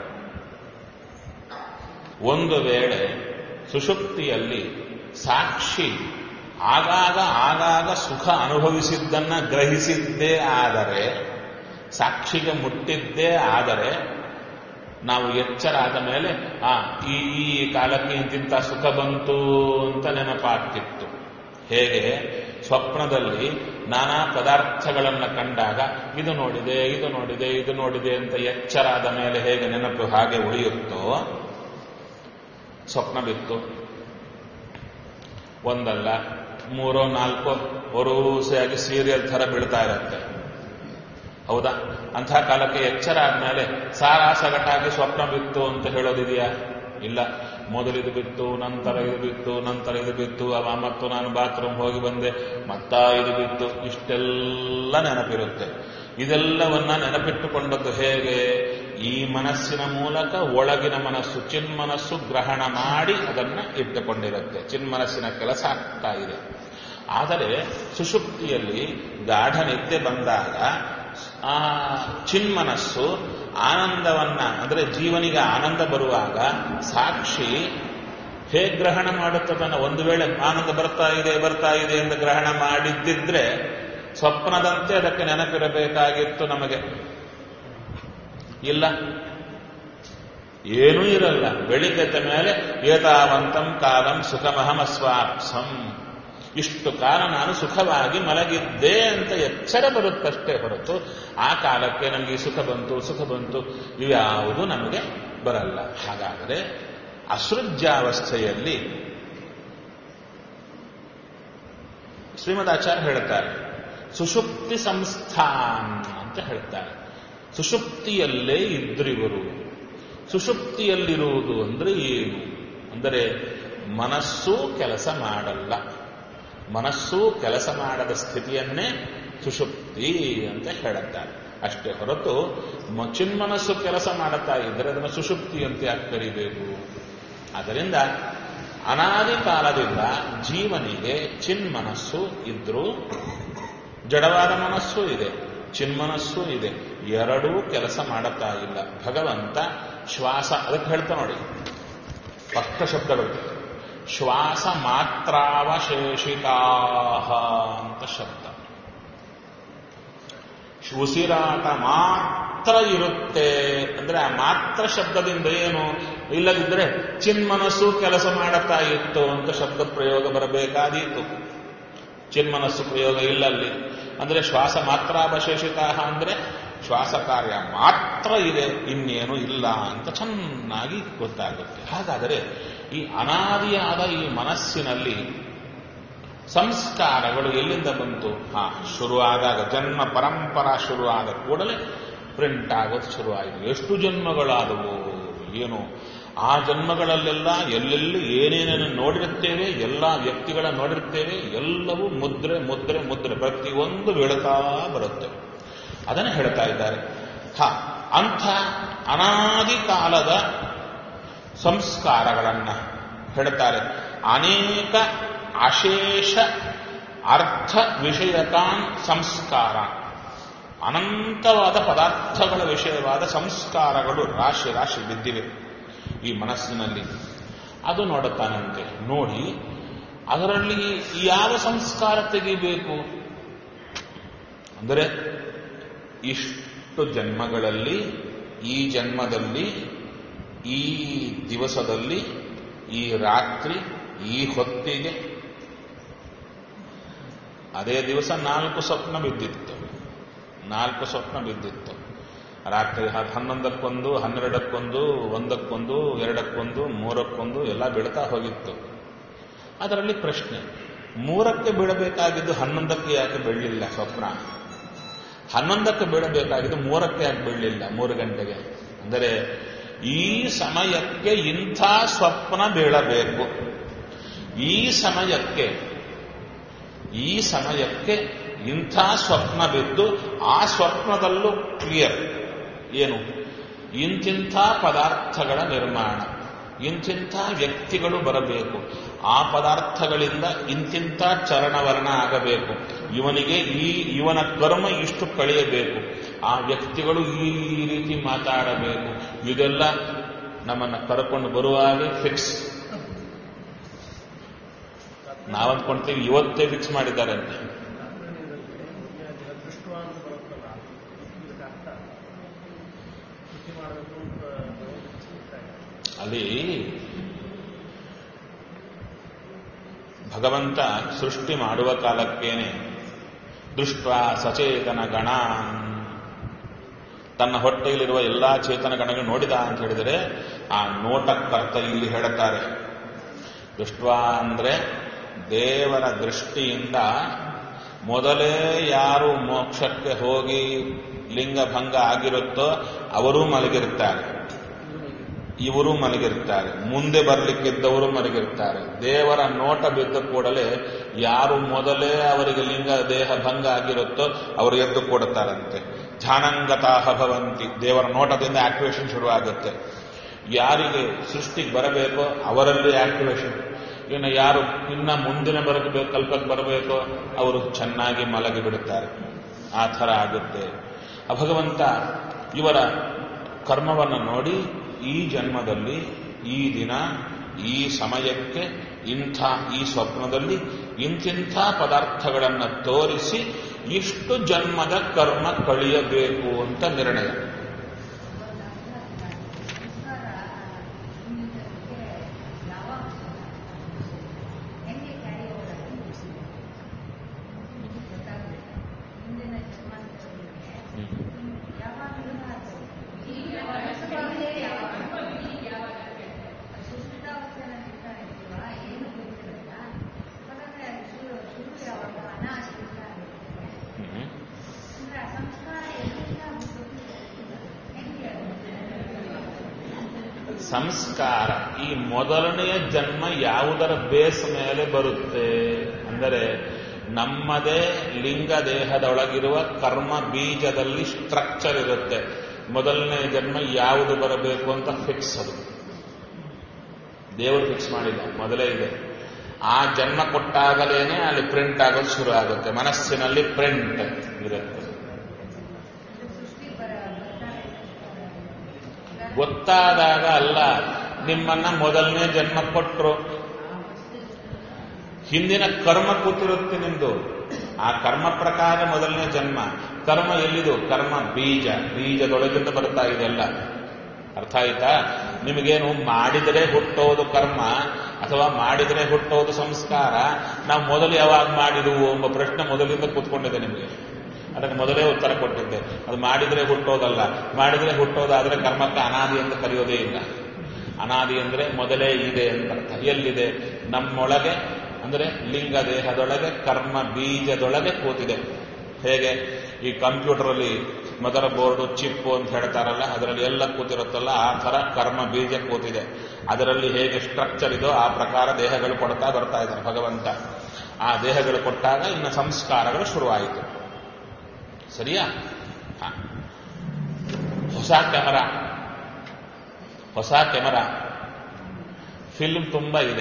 ಒಂದು ವೇಳೆ ಸುಷುಪ್ತಿಯಲ್ಲಿ ಸಾಕ್ಷಿ ಆಗಾಗ ಆಗಾಗ ಸುಖ ಅನುಭವಿಸಿದ್ದನ್ನ ಗ್ರಹಿಸಿದ್ದೇ ಆದರೆ ಸಾಕ್ಷಿಗೆ ಮುಟ್ಟಿದ್ದೇ ಆದರೆ ನಾವು ಎಚ್ಚರ ಆದ ಮೇಲೆ ಆ ಈ ಈ ಕಾಲಕ್ಕೆ ಇಂತಿಂತ ಸುಖ ಬಂತು ಅಂತ ನೆನಪಾಗ್ತಿತ್ತು ಹೇಗೆ ಸ್ವಪ್ನದಲ್ಲಿ ನಾನಾ ಪದಾರ್ಥಗಳನ್ನು ಕಂಡಾಗ ಇದು ನೋಡಿದೆ ಇದು ನೋಡಿದೆ ಇದು ನೋಡಿದೆ ಅಂತ ಎಚ್ಚರ ಆದ ಮೇಲೆ ಹೇಗೆ ನೆನಪು ಹಾಗೆ ಉಳಿಯುತ್ತೋ ಸ್ವಪ್ನ ಬಿತ್ತು ಒಂದಲ್ಲ ಮೂರೋ ನಾಲ್ಕೋ ವರುಸೆಯಾಗಿ ಸೀರಿಯಲ್ ಥರ ಬೀಳ್ತಾ ಇರುತ್ತೆ ಹೌದಾ ಅಂಥ ಕಾಲಕ್ಕೆ ಎಚ್ಚರ ಆದ್ಮೇಲೆ ಸಾರಾಸಗಟಾಗಿ ಸ್ವಪ್ನ ಬಿತ್ತು ಅಂತ ಹೇಳೋದಿದೆಯಾ ಇಲ್ಲ ಮೊದಲಿದು ಬಿತ್ತು ನಂತರ ಇದು ಬಿತ್ತು ನಂತರ ಇದು ಬಿತ್ತು ಅವ ಮತ್ತು ನಾನು ಬಾತ್ರೂಮ್ ಹೋಗಿ ಬಂದೆ ಮತ್ತ ಇದು ಬಿತ್ತು ಇಷ್ಟೆಲ್ಲ ನೆನಪಿರುತ್ತೆ ಇದೆಲ್ಲವನ್ನ ನೆನಪಿಟ್ಟುಕೊಂಡದ್ದು ಹೇಗೆ ಈ ಮನಸ್ಸಿನ ಮೂಲಕ ಒಳಗಿನ ಮನಸ್ಸು ಚಿನ್ಮನಸ್ಸು ಗ್ರಹಣ ಮಾಡಿ ಅದನ್ನ ಇಟ್ಟುಕೊಂಡಿರುತ್ತೆ ಚಿನ್ಮನಸ್ಸಿನ ಕೆಲಸ ಆಗ್ತಾ ಇದೆ ಆದರೆ ಸುಷುಪ್ತಿಯಲ್ಲಿ ಗಾಢ ನಿದ್ದೆ ಬಂದಾಗ ಆ ಚಿನ್ಮನಸ್ಸು ಆನಂದವನ್ನ ಅಂದರೆ ಜೀವನಿಗೆ ಆನಂದ ಬರುವಾಗ ಸಾಕ್ಷಿ ಹೇಗೆ ಗ್ರಹಣ ಮಾಡುತ್ತದನ್ನ ಒಂದು ವೇಳೆ ಆನಂದ ಬರ್ತಾ ಇದೆ ಬರ್ತಾ ಇದೆ ಎಂದು ಗ್ರಹಣ ಮಾಡಿದ್ದಿದ್ರೆ ಸ್ವಪ್ನದಂತೆ ಅದಕ್ಕೆ ನೆನಪಿರಬೇಕಾಗಿತ್ತು ನಮಗೆ ಇಲ್ಲ ಏನೂ ಇರಲ್ಲ ಬೆಳಿಗ್ಗೆದ್ದ ಮೇಲೆ ಏತಾವಂತಂ ಕಾಲಂ ಸುಖಮಹಮಸ್ವಾಪ್ಸಂ ಇಷ್ಟು ಕಾಲ ನಾನು ಸುಖವಾಗಿ ಮಲಗಿದ್ದೆ ಅಂತ ಎಚ್ಚರ ಬರುತ್ತಷ್ಟೇ ಹೊರತು ಆ ಕಾಲಕ್ಕೆ ನನಗೆ ಸುಖ ಬಂತು ಸುಖ ಬಂತು ಇವ್ಯಾವುದು ನಮಗೆ ಬರಲ್ಲ ಹಾಗಾದರೆ ಅಸೃಜ್ಯಾವಸ್ಥೆಯಲ್ಲಿ ಶ್ರೀಮದಾಚಾರ್ಯ ಹೇಳ್ತಾರೆ ಸುಷುಪ್ತಿ ಸಂಸ್ಥಾನ್ ಅಂತ ಹೇಳ್ತಾರೆ ಸುಷುಪ್ತಿಯಲ್ಲೇ ಇದ್ರಿವರು ಸುಷುಪ್ತಿಯಲ್ಲಿರುವುದು ಅಂದ್ರೆ ಏನು ಅಂದರೆ ಮನಸ್ಸೂ ಕೆಲಸ ಮಾಡಲ್ಲ ಮನಸ್ಸೂ ಕೆಲಸ ಮಾಡದ ಸ್ಥಿತಿಯನ್ನೇ ಸುಷುಪ್ತಿ ಅಂತ ಹೇಳುತ್ತಾರೆ ಅಷ್ಟೇ ಹೊರತು ಚಿನ್ಮನಸ್ಸು ಕೆಲಸ ಮಾಡುತ್ತಾ ಇದ್ದರೆ ಅದನ್ನು ಸುಷುಪ್ತಿ ಅಂತ ಯಾಕೆ ಕರಿಬೇಕು ಅದರಿಂದ ಅನಾದಿ ಕಾಲದಿಂದ ಜೀವನಿಗೆ ಚಿನ್ಮನಸ್ಸು ಇದ್ರೂ ಜಡವಾದ ಮನಸ್ಸು ಇದೆ ಚಿನ್ಮನಸ್ಸು ಇದೆ ಎರಡೂ ಕೆಲಸ ಮಾಡುತ್ತಾ ಇಲ್ಲ ಭಗವಂತ ಶ್ವಾಸ ಅದಕ್ಕೆ ಹೇಳ್ತಾ ನೋಡಿ ಸ್ಪಷ್ಟ ಶಬ್ದಗಳು ಶ್ವಾಸ ಮಾತ್ರಾವಶೇಷಿತಾ ಅಂತ ಶಬ್ದ ಉಸಿರಾಟ ಮಾತ್ರ ಇರುತ್ತೆ ಅಂದ್ರೆ ಆ ಮಾತ್ರ ಶಬ್ದದಿಂದ ಏನು ಇಲ್ಲದಿದ್ರೆ ಚಿನ್ಮನಸ್ಸು ಕೆಲಸ ಮಾಡುತ್ತಾ ಇತ್ತು ಅಂತ ಶಬ್ದ ಪ್ರಯೋಗ ಬರಬೇಕಾದೀತು ಚಿನ್ಮನಸ್ಸು ಪ್ರಯೋಗ ಇಲ್ಲಲ್ಲಿ ಅಂದ್ರೆ ಶ್ವಾಸ ಮಾತ್ರ ಅವಶೇಷಿತ ಅಂದ್ರೆ ಶ್ವಾಸ ಕಾರ್ಯ ಮಾತ್ರ ಇದೆ ಇನ್ನೇನು ಇಲ್ಲ ಅಂತ ಚೆನ್ನಾಗಿ ಗೊತ್ತಾಗುತ್ತೆ ಹಾಗಾದರೆ ಈ ಅನಾದಿಯಾದ ಈ ಮನಸ್ಸಿನಲ್ಲಿ ಸಂಸ್ಕಾರಗಳು ಎಲ್ಲಿಂದ ಬಂತು ಹಾ ಶುರುವಾದಾಗ ಜನ್ಮ ಪರಂಪರಾ ಶುರುವಾದ ಕೂಡಲೇ ಪ್ರಿಂಟ್ ಆಗೋದು ಶುರುವಾಯಿತು ಎಷ್ಟು ಜನ್ಮಗಳಾದವು ಏನು ಆ ಜನ್ಮಗಳಲ್ಲೆಲ್ಲ ಎಲ್ಲೆಲ್ಲಿ ಏನೇನೇನು ನೋಡಿರುತ್ತೇವೆ ಎಲ್ಲ ವ್ಯಕ್ತಿಗಳ ನೋಡಿರ್ತೇವೆ ಎಲ್ಲವೂ ಮುದ್ರೆ ಮುದ್ರೆ ಮುದ್ರೆ ಪ್ರತಿಯೊಂದು ಬೀಳುತ್ತಾ ಬರುತ್ತೆ ಅದನ್ನು ಹೇಳ್ತಾ ಇದ್ದಾರೆ ಹ ಅಂಥ ಅನಾದಿ ಕಾಲದ ಸಂಸ್ಕಾರಗಳನ್ನ ಹೇಳ್ತಾರೆ ಅನೇಕ ಅಶೇಷ ಅರ್ಥ ವಿಷಯಕಾನ್ ಸಂಸ್ಕಾರ ಅನಂತವಾದ ಪದಾರ್ಥಗಳ ವಿಷಯವಾದ ಸಂಸ್ಕಾರಗಳು ರಾಶಿ ರಾಶಿ ಬಿದ್ದಿವೆ ಈ ಮನಸ್ಸಿನಲ್ಲಿ ಅದು ನೋಡುತ್ತಾನಂತೆ ನೋಡಿ ಅದರಲ್ಲಿ ಯಾವ ಸಂಸ್ಕಾರ ತೆಗಿಬೇಕು ಅಂದರೆ ಇಷ್ಟು ಜನ್ಮಗಳಲ್ಲಿ ಈ ಜನ್ಮದಲ್ಲಿ ಈ ದಿವಸದಲ್ಲಿ ಈ ರಾತ್ರಿ ಈ ಹೊತ್ತಿಗೆ ಅದೇ ದಿವಸ ನಾಲ್ಕು ಸ್ವಪ್ನ ಬಿದ್ದಿತ್ತು ನಾಲ್ಕು ಸ್ವಪ್ನ ಬಿದ್ದಿತ್ತು ರಾತ್ರಿ ಹ- ಹನ್ನೊಂದಕ್ಕೊಂದು ಹನ್ನೆರಡಕ್ಕೊಂದು ಒಂದಕ್ಕೊಂದು ಎರಡಕ್ಕೊಂದು ಮೂರಕ್ಕೊಂದು ಎಲ್ಲ ಬೀಳ್ತಾ ಹೋಗಿತ್ತು ಅದರಲ್ಲಿ ಪ್ರಶ್ನೆ ಮೂರಕ್ಕೆ ಬೀಳಬೇಕಾಗಿದ್ದು ಹನ್ನೊಂದಕ್ಕೆ ಯಾಕೆ ಬೀಳಲಿಲ್ಲ ಸ್ವಪ್ನ ಹನ್ನೊಂದಕ್ಕೆ ಬೀಳಬೇಕಾಗಿದ್ದು ಮೂರಕ್ಕೆ ಯಾಕೆ ಬೀಳಲಿಲ್ಲ ಮೂರು ಗಂಟೆಗೆ ಅಂದರೆ ಈ ಸಮಯಕ್ಕೆ ಇಂಥ ಸ್ವಪ್ನ ಬೀಳಬೇಕು ಈ ಸಮಯಕ್ಕೆ ಈ ಸಮಯಕ್ಕೆ ಇಂಥ ಸ್ವಪ್ನ ಬಿದ್ದು ಆ ಸ್ವಪ್ನದಲ್ಲೂ ಕ್ಲಿಯರ್ ಏನು ಇಂತಿಂಥ ಪದಾರ್ಥಗಳ ನಿರ್ಮಾಣ ಇಂತಿಂಥ ವ್ಯಕ್ತಿಗಳು ಬರಬೇಕು ಆ ಪದಾರ್ಥಗಳಿಂದ ಇಂತಿಂಥ ಚರಣವರ್ಣ ಆಗಬೇಕು ಇವನಿಗೆ ಈ ಇವನ ಕರ್ಮ ಇಷ್ಟು ಕಳೆಯಬೇಕು ಆ ವ್ಯಕ್ತಿಗಳು ಈ ರೀತಿ ಮಾತಾಡಬೇಕು ಇದೆಲ್ಲ ನಮ್ಮನ್ನ ಕರ್ಕೊಂಡು ಬರುವಾಗೆ ಫಿಕ್ಸ್ ನಾವಂದ್ಕೊಂತೀವಿ ಇವತ್ತೇ ಫಿಕ್ಸ್ ಮಾಡಿದ್ದಾರೆ ಅಂತ ದೃಷ್ಟ ಅಂತ ಬರುತ್ತಲ್ಲ ಇದಕ್ಕೆ ಅರ್ಥ ಕೃತಿ ಮಾಡಬೇಕು ಅಂತ ಹೇಳ್ತಾ ಇದ್ದಾರೆ. ಅಲ್ಲಿ ಭಗವಂತ ಸೃಷ್ಟಿ ಮಾಡುವ ಕಾಲಕ್ಕೇನೆ ದೃಷ್ಟ ಸಚೇತನ ಗಣ ತನ್ನ ಹೊಟ್ಟೆಯಲ್ಲಿರುವ ಎಲ್ಲಾ ಚೇತನ ಗಣಗಳು ನೋಡಿದ ಅಂತ ಹೇಳಿದರೆ ಆ ನೋಟಕ್ಕರ್ಥ ಇಲ್ಲಿ ಹೇಳುತ್ತಾರೆ ದೃಷ್ಟ ಅಂದ್ರೆ ದೇವರ ದೃಷ್ಟಿಯಿಂದ ಮೊದಲೇ ಯಾರು ಮೋಕ್ಷಕ್ಕೆ ಹೋಗಿ ಲಿಂಗಭಂಗ ಆಗಿರುತ್ತೋ ಅವರೂ ಮಲಗಿರುತ್ತಾರೆ ಇವರು ಮಲಗಿರ್ತಾರೆ ಮುಂದೆ ಬರಲಿಕ್ಕಿದ್ದವರು ಮಲಗಿರ್ತಾರೆ ದೇವರ ನೋಟ ಬಿದ್ದ ಕೂಡಲೇ ಯಾರು ಮೊದಲೇ ಅವರಿಗೆ ಲಿಂಗ ದೇಹ ಭಂಗ ಆಗಿರುತ್ತೋ ಅವರು ಎದ್ದು ಕೊಡುತ್ತಾರಂತೆ ಧ್ಯಾನಂಗತಾಹ ಭವಂತಿ ದೇವರ ನೋಟದಿಂದ ಆಕ್ಟಿವೇಶನ್ ಶುರುವಾಗುತ್ತೆ ಯಾರಿಗೆ ಸೃಷ್ಟಿಗೆ ಬರಬೇಕೋ ಅವರಲ್ಲಿ ಆಕ್ಟಿವೇಶನ್ ಇನ್ನು ಯಾರು ಇನ್ನ ಮುಂದಿನ ಬರಬೇಕು ಕಲ್ಪಕ್ಕೆ ಬರಬೇಕೋ ಅವರು ಚೆನ್ನಾಗಿ ಮಲಗಿ ಬಿಡುತ್ತಾರೆ ಆ ಥರ ಆಗುತ್ತೆ ಆ ಭಗವಂತ ಇವರ ಕರ್ಮವನ್ನು ನೋಡಿ ಈ ಜನ್ಮದಲ್ಲಿ ಈ ದಿನ ಈ ಸಮಯಕ್ಕೆ ಇಂಥ ಈ ಸ್ವಪ್ನದಲ್ಲಿ ಇಂತಿಂಥ ಪದಾರ್ಥಗಳನ್ನು ತೋರಿಸಿ ಇಷ್ಟು ಜನ್ಮದ ಕರ್ಮ ಕಳಿಯಬೇಕು ಅಂತ ನಿರ್ಣಯ ಹ್ಮ್. ಸಂಸ್ಕಾರ ಈ ಮೊದಲನೆಯ ಜನ್ಮ ಯಾವುದರ ಬೇಸ್ ಮೇಲೆ ಬರುತ್ತೆ ಅಂದರೆ ನಮ್ಮದೇ ಲಿಂಗ ದೇಹದೊಳಗಿರುವ ಕರ್ಮ ಬೀಜದಲ್ಲಿ ಸ್ಟ್ರಕ್ಚರ್ ಇರುತ್ತೆ ಮೊದಲನೇ ಜನ್ಮ ಯಾವುದು ಬರಬೇಕು ಅಂತ ಫಿಕ್ಸ್ ಅದು ದೇವರು ಫಿಕ್ಸ್ ಮಾಡಿಲ್ಲ ಮೊದಲೇ ಇದೆ ಆ ಜನ್ಮ ಕೊಟ್ಟಾಗಲೇನೆ ಅಲ್ಲಿ ಪ್ರಿಂಟ್ ಆಗೋದು ಶುರು ಆಗುತ್ತೆ ಮನಸ್ಸಿನಲ್ಲಿ ಪ್ರಿಂಟ್ ಇರುತ್ತೆ ಗೊತ್ತಾದಾಗ ಅಲ್ಲ ನಿಮ್ಮನ್ನ ಮೊದಲನೇ ಜನ್ಮ ಕೊಟ್ಟರು ಹಿಂದಿನ ಕರ್ಮ ಕೂತಿರುತ್ತೆ ನಿಮ್ದು ಆ ಕರ್ಮ ಪ್ರಕಾರ ಮೊದಲನೇ ಜನ್ಮ ಕರ್ಮ ಎಲ್ಲಿದು ಕರ್ಮ ಬೀಜ ಬೀಜದೊಳಗಿಂದ ಬರ್ತಾ ಇದೆಲ್ಲ ಅರ್ಥ ಆಯ್ತಾ ನಿಮಗೇನು ಮಾಡಿದರೆ ಹುಟ್ಟೋದು ಕರ್ಮ ಅಥವಾ ಮಾಡಿದರೆ ಹುಟ್ಟೋದು ಸಂಸ್ಕಾರ ನಾವು ಮೊದಲು ಯಾವಾಗ ಮಾಡಿದುವು ಎಂಬ ಪ್ರಶ್ನೆ ಮೊದಲಿಂದ ಕೂತ್ಕೊಂಡಿದೆ ನಿಮಗೆ ಅದಕ್ಕೆ ಮೊದಲೇ ಉತ್ತರ ಕೊಟ್ಟಿದ್ದೆ ಅದು ಮಾಡಿದರೆ ಹುಟ್ಟೋದಲ್ಲ ಮಾಡಿದರೆ ಹುಟ್ಟೋದಾದ್ರೆ ಕರ್ಮಕ್ಕೆ ಅನಾದಿ ಅಂತ ಕರೆಯೋದೇ ಇಲ್ಲ ಅನಾದಿ ಅಂದ್ರೆ ಮೊದಲೇ ಇದೆ ಅಂತ ಅರ್ಥ ಎಲ್ಲಿದೆ ನಮ್ಮೊಳಗೆ ಅಂದ್ರೆ ಲಿಂಗ ದೇಹದೊಳಗೆ ಕರ್ಮ ಬೀಜದೊಳಗೆ ಕೂತಿದೆ ಹೇಗೆ ಈ ಕಂಪ್ಯೂಟರ್ ಅಲ್ಲಿ ಮದರ್ ಬೋರ್ಡು ಚಿಪ್ಪು ಅಂತ ಹೇಳ್ತಾರಲ್ಲ ಅದರಲ್ಲಿ ಎಲ್ಲ ಕೂತಿರುತ್ತಲ್ಲ ಆ ತರ ಕರ್ಮ ಬೀಜ ಕೂತಿದೆ ಅದರಲ್ಲಿ ಹೇಗೆ ಸ್ಟ್ರಕ್ಚರ್ ಇದೋ ಆ ಪ್ರಕಾರ ದೇಹಗಳು ಕೊಡ್ತಾ ಬರ್ತಾ ಇದ್ದಾರೆ ಭಗವಂತ ಆ ದೇಹಗಳು ಕೊಟ್ಟಾಗ ಇನ್ನು ಸಂಸ್ಕಾರಗಳು ಶುರುವಾಯಿತು ಸರಿಯಾ ಹ. ಹೊಸ ಕ್ಯಾಮರಾ ಹೊಸ ಕ್ಯಾಮರಾ ಫಿಲ್ಮ್ ತುಂಬಾ ಇದೆ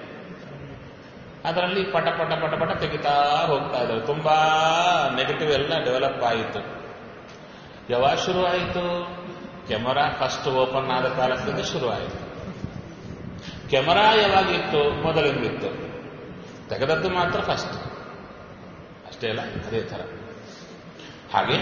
ಅದರಲ್ಲಿ ಪಟ ಪಟ ಪಟ ಪಟ ತೆಗಿತಾ ಹೋಗ್ತಾ ಇದ್ದಾರೆ ತುಂಬಾ ನೆಗೆಟಿವ್ ಎಲ್ಲ ಡೆವಲಪ್ ಆಯಿತು ಯಾವಾಗ ಶುರು ಆಯಿತು ಕೆಮರಾ ಫಸ್ಟ್ ಓಪನ್ ಆದ ಕಾಲದಿಂದ ಶುರು ಆಯಿತು ಕೆಮರಾ ಯಾವಾಗಿತ್ತು ಮೊದಲಿಂದಿತ್ತು ತೆಗೆದದ್ದು ಮಾತ್ರ ಫಸ್ಟ್ ಅಷ್ಟೇ ಅಲ್ಲ ಅದೇ ಥರ ಹಾಗೆ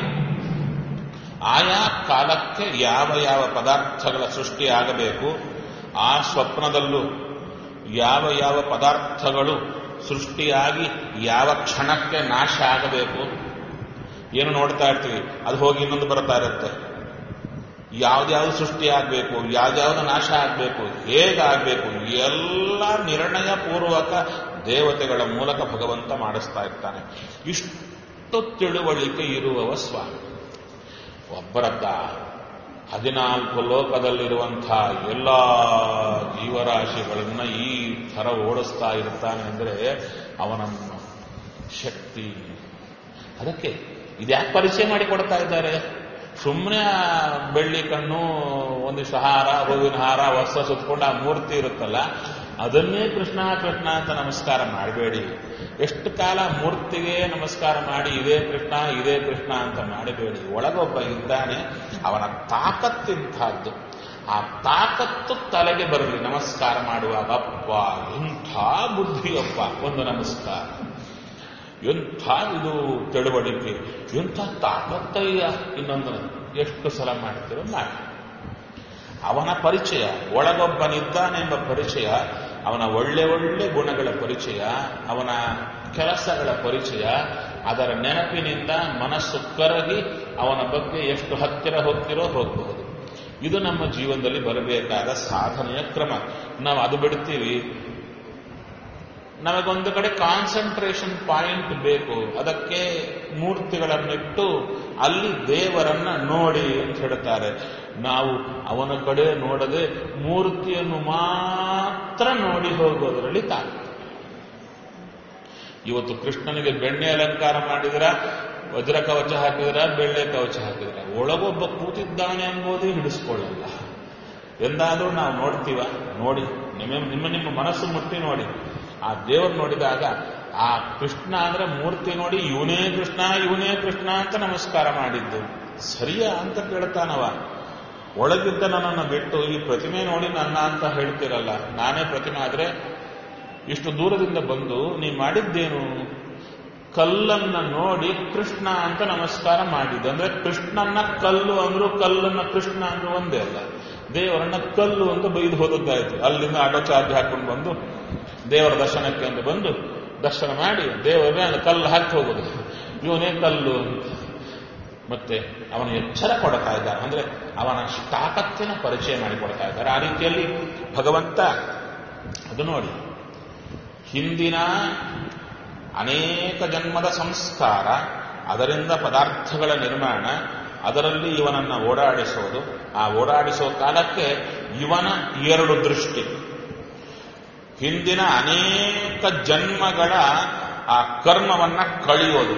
ಆಯಾ ಕಾಲಕ್ಕೆ ಯಾವ ಯಾವ ಪದಾರ್ಥಗಳ ಸೃಷ್ಟಿಯಾಗಬೇಕು ಆ ಸ್ವಪ್ನದಲ್ಲೂ ಯಾವ ಯಾವ ಪದಾರ್ಥಗಳು ಸೃಷ್ಟಿಯಾಗಿ ಯಾವ ಕ್ಷಣಕ್ಕೆ ನಾಶ ಆಗಬೇಕು ಏನು ನೋಡ್ತಾ ಇರ್ತೀವಿ ಅದು ಹೋಗಿ ಇನ್ನೊಂದು ಬರ್ತಾ ಇರುತ್ತೆ ಯಾವ್ದ್ಯಾವ್ದು ಸೃಷ್ಟಿ ಆಗಬೇಕು ಯಾವ್ದ್ಯಾವ್ದು ನಾಶ ಆಗಬೇಕು ಹೇಗಾಗಬೇಕು ಎಲ್ಲ ನಿರ್ಣಯ ಪೂರ್ವಕ ದೇವತೆಗಳ ಮೂಲಕ ಭಗವಂತ ಮಾಡಿಸ್ತಾ ಇರ್ತಾನೆ ಇಷ್ಟು ತಿಳುವಳಿಕೆ ಇರುವವ ಸ್ವಾಮಿ ಒಬ್ಬರದ್ದ ಹದಿನಾಲ್ಕು ಲೋಕದಲ್ಲಿರುವಂತಹ ಎಲ್ಲ ಜೀವರಾಶಿಗಳನ್ನ ಈ ಥರ ಓಡಿಸ್ತಾ ಇರ್ತಾನೆ ಅಂದರೆ ಅವನನ್ನು ಶಕ್ತಿ ಅದಕ್ಕೆ ಇದ್ಯಾಕೆ ಪರಿಚಯ ಮಾಡಿ ಕೊಡ್ತಾ ಇದ್ದಾರೆ ಸುಮ್ಮನೆ ಬೆಳ್ಳಿ ಕಣ್ಣು ಒಂದಿಷ್ಟು ಹಾರ ಹೂವಿನ ಹಾರ ವಸ್ತ್ರ ಸುತ್ಕೊಂಡು ಆ ಮೂರ್ತಿ ಇರುತ್ತಲ್ಲ ಅದನ್ನೇ ಕೃಷ್ಣ ಕೃಷ್ಣ ಅಂತ ನಮಸ್ಕಾರ ಮಾಡಬೇಡಿ ಎಷ್ಟು ಕಾಲ ಮೂರ್ತಿಗೆ ನಮಸ್ಕಾರ ಮಾಡಿ ಇದೇ ಕೃಷ್ಣ ಇದೇ ಕೃಷ್ಣ ಅಂತ ಮಾಡಬೇಡಿ ಒಳಗೊಬ್ಬ ಇದ್ದಾನೆ ಅವನ ತಾಕತ್ತಿಂಥದ್ದು ಆ ತಾಕತ್ತು ತಲೆಗೆ ಬರಲಿ ನಮಸ್ಕಾರ ಮಾಡುವಾಗ ಅಪ್ಪ ಇಂಥ ಬುದ್ಧಿಯಪ್ಪ ಒಂದು ನಮಸ್ಕಾರ ಎಂಥ ಇದು ತಿಳುವಳಿಕೆ ಎಂಥ ತಾಕತ್ತಯ್ಯ ಇನ್ನೊಂದು ಎಷ್ಟು ಸಲ ಮಾಡ್ತೀರೋ ಮಾಡಿ ಅವನ ಪರಿಚಯ ಒಳಗೊಬ್ಬನಿದ್ದಾನೆಂಬ ಪರಿಚಯ ಅವನ ಒಳ್ಳೆ ಒಳ್ಳೆ ಗುಣಗಳ ಪರಿಚಯ ಅವನ ಕೆಲಸಗಳ ಪರಿಚಯ ಅದರ ನೆನಪಿನಿಂದ ಮನಸ್ಸು ಕರಗಿ ಅವನ ಬಗ್ಗೆ ಎಷ್ಟು ಹತ್ತಿರ ಹೋಗ್ತಿರೋ ಹೋಗಬಹುದು ಇದು ನಮ್ಮ ಜೀವನದಲ್ಲಿ ಬರಬೇಕಾದ ಸಾಧನೆಯ ಕ್ರಮ ನಾವು ಅದು ಬಿಡ್ತೀವಿ ನಮಗೊಂದು ಕಡೆ ಕಾನ್ಸಂಟ್ರೇಷನ್ ಪಾಯಿಂಟ್ ಬೇಕು ಅದಕ್ಕೆ ಮೂರ್ತಿಗಳನ್ನಿಟ್ಟು ಅಲ್ಲಿ ದೇವರನ್ನ ನೋಡಿ ಅಂತ ಹೇಳ್ತಾರೆ ನಾವು ಅವನ ಕಡೆ ನೋಡದೆ ಮೂರ್ತಿಯನ್ನು ಮಾತ್ರ ನೋಡಿ ಹೋಗೋದರಲ್ಲಿ ತಾನು ಇವತ್ತು ಕೃಷ್ಣನಿಗೆ ಬೆಣ್ಣೆ ಅಲಂಕಾರ ಮಾಡಿದ್ರ ವಜ್ರ ಕವಚ ಹಾಕಿದ್ರ ಬೆಳ್ಳೆ ಕವಚ ಹಾಕಿದ್ರ ಒಳಗೊಬ್ಬ ಕೂತಿದ್ದಾನೆ ಎಂಬುದೇ ಹಿಡಿಸ್ಕೊಳ್ಳಲ್ಲ ಎಂದಾದರೂ ನಾವು ನೋಡ್ತೀವ ನೋಡಿ ನಿಮ್ಮ ನಿಮ್ಮ ನಿಮ್ಮ ಮನಸ್ಸು ಮುಟ್ಟಿ ನೋಡಿ ಆ ದೇವರು ನೋಡಿದಾಗ ಆ ಕೃಷ್ಣ ಅಂದ್ರೆ ಮೂರ್ತಿ ನೋಡಿ ಇವನೇ ಕೃಷ್ಣ ಇವನೇ ಕೃಷ್ಣ ಅಂತ ನಮಸ್ಕಾರ ಮಾಡಿದ್ದು ಸರಿಯಾ ಅಂತ ಕೇಳ್ತಾನವ ಒಳಗಿದ್ದ ನನ್ನನ್ನು ಬಿಟ್ಟು ಈ ಪ್ರತಿಮೆ ನೋಡಿ ನನ್ನ ಅಂತ ಹೇಳ್ತಿರಲ್ಲ ನಾನೇ ಪ್ರತಿಮೆ ಆದ್ರೆ ಇಷ್ಟು ದೂರದಿಂದ ಬಂದು ನೀ ಮಾಡಿದ್ದೇನು ಕಲ್ಲನ್ನ ನೋಡಿ ಕೃಷ್ಣ ಅಂತ ನಮಸ್ಕಾರ ಮಾಡಿದ್ದು ಅಂದ್ರೆ ಕೃಷ್ಣನ್ನ ಕಲ್ಲು ಅಂದ್ರು ಕಲ್ಲನ್ನ ಕೃಷ್ಣ ಅಂದ್ರು ಒಂದೇ ಅಲ್ಲ ದೇವರನ್ನ ಕಲ್ಲು ಅಂತ ಬೈದು ಹೋದದ್ದಾಯ್ತು ಅಲ್ಲಿಂದ ಆಟೋ ಚಾರ್ಜ್ ಹಾಕೊಂಡು ಬಂದು ದೇವರ ದರ್ಶನಕ್ಕೆ ಅಂತ ಬಂದು ದರ್ಶನ ಮಾಡಿ ದೇವರ ಮೇಲೆ ಕಲ್ಲು ಹಾಕಿ ಹೋಗುದು ಇವನೇ ಕಲ್ಲು ಅಂತ ಮತ್ತೆ ಅವನ ಎಚ್ಚರ ಕೊಡ್ತಾ ಇದ್ದಾರೆ ಅಂದ್ರೆ ಅವನ ತಾಕತ್ತಿನ ಪರಿಚಯ ಮಾಡಿಕೊಡ್ತಾ ಇದ್ದಾರೆ ಆ ರೀತಿಯಲ್ಲಿ ಭಗವಂತ ಅದು ನೋಡಿ ಹಿಂದಿನ ಅನೇಕ ಜನ್ಮದ ಸಂಸ್ಕಾರ ಅದರಿಂದ ಪದಾರ್ಥಗಳ ನಿರ್ಮಾಣ ಅದರಲ್ಲಿ ಇವನನ್ನ ಓಡಾಡಿಸೋದು ಆ ಓಡಾಡಿಸೋ ಕಾಲಕ್ಕೆ ಇವನ ಎರಡು ದೃಷ್ಟಿ ಹಿಂದಿನ ಅನೇಕ ಜನ್ಮಗಳ ಆ ಕರ್ಮವನ್ನ ಕಳೆಯೋದು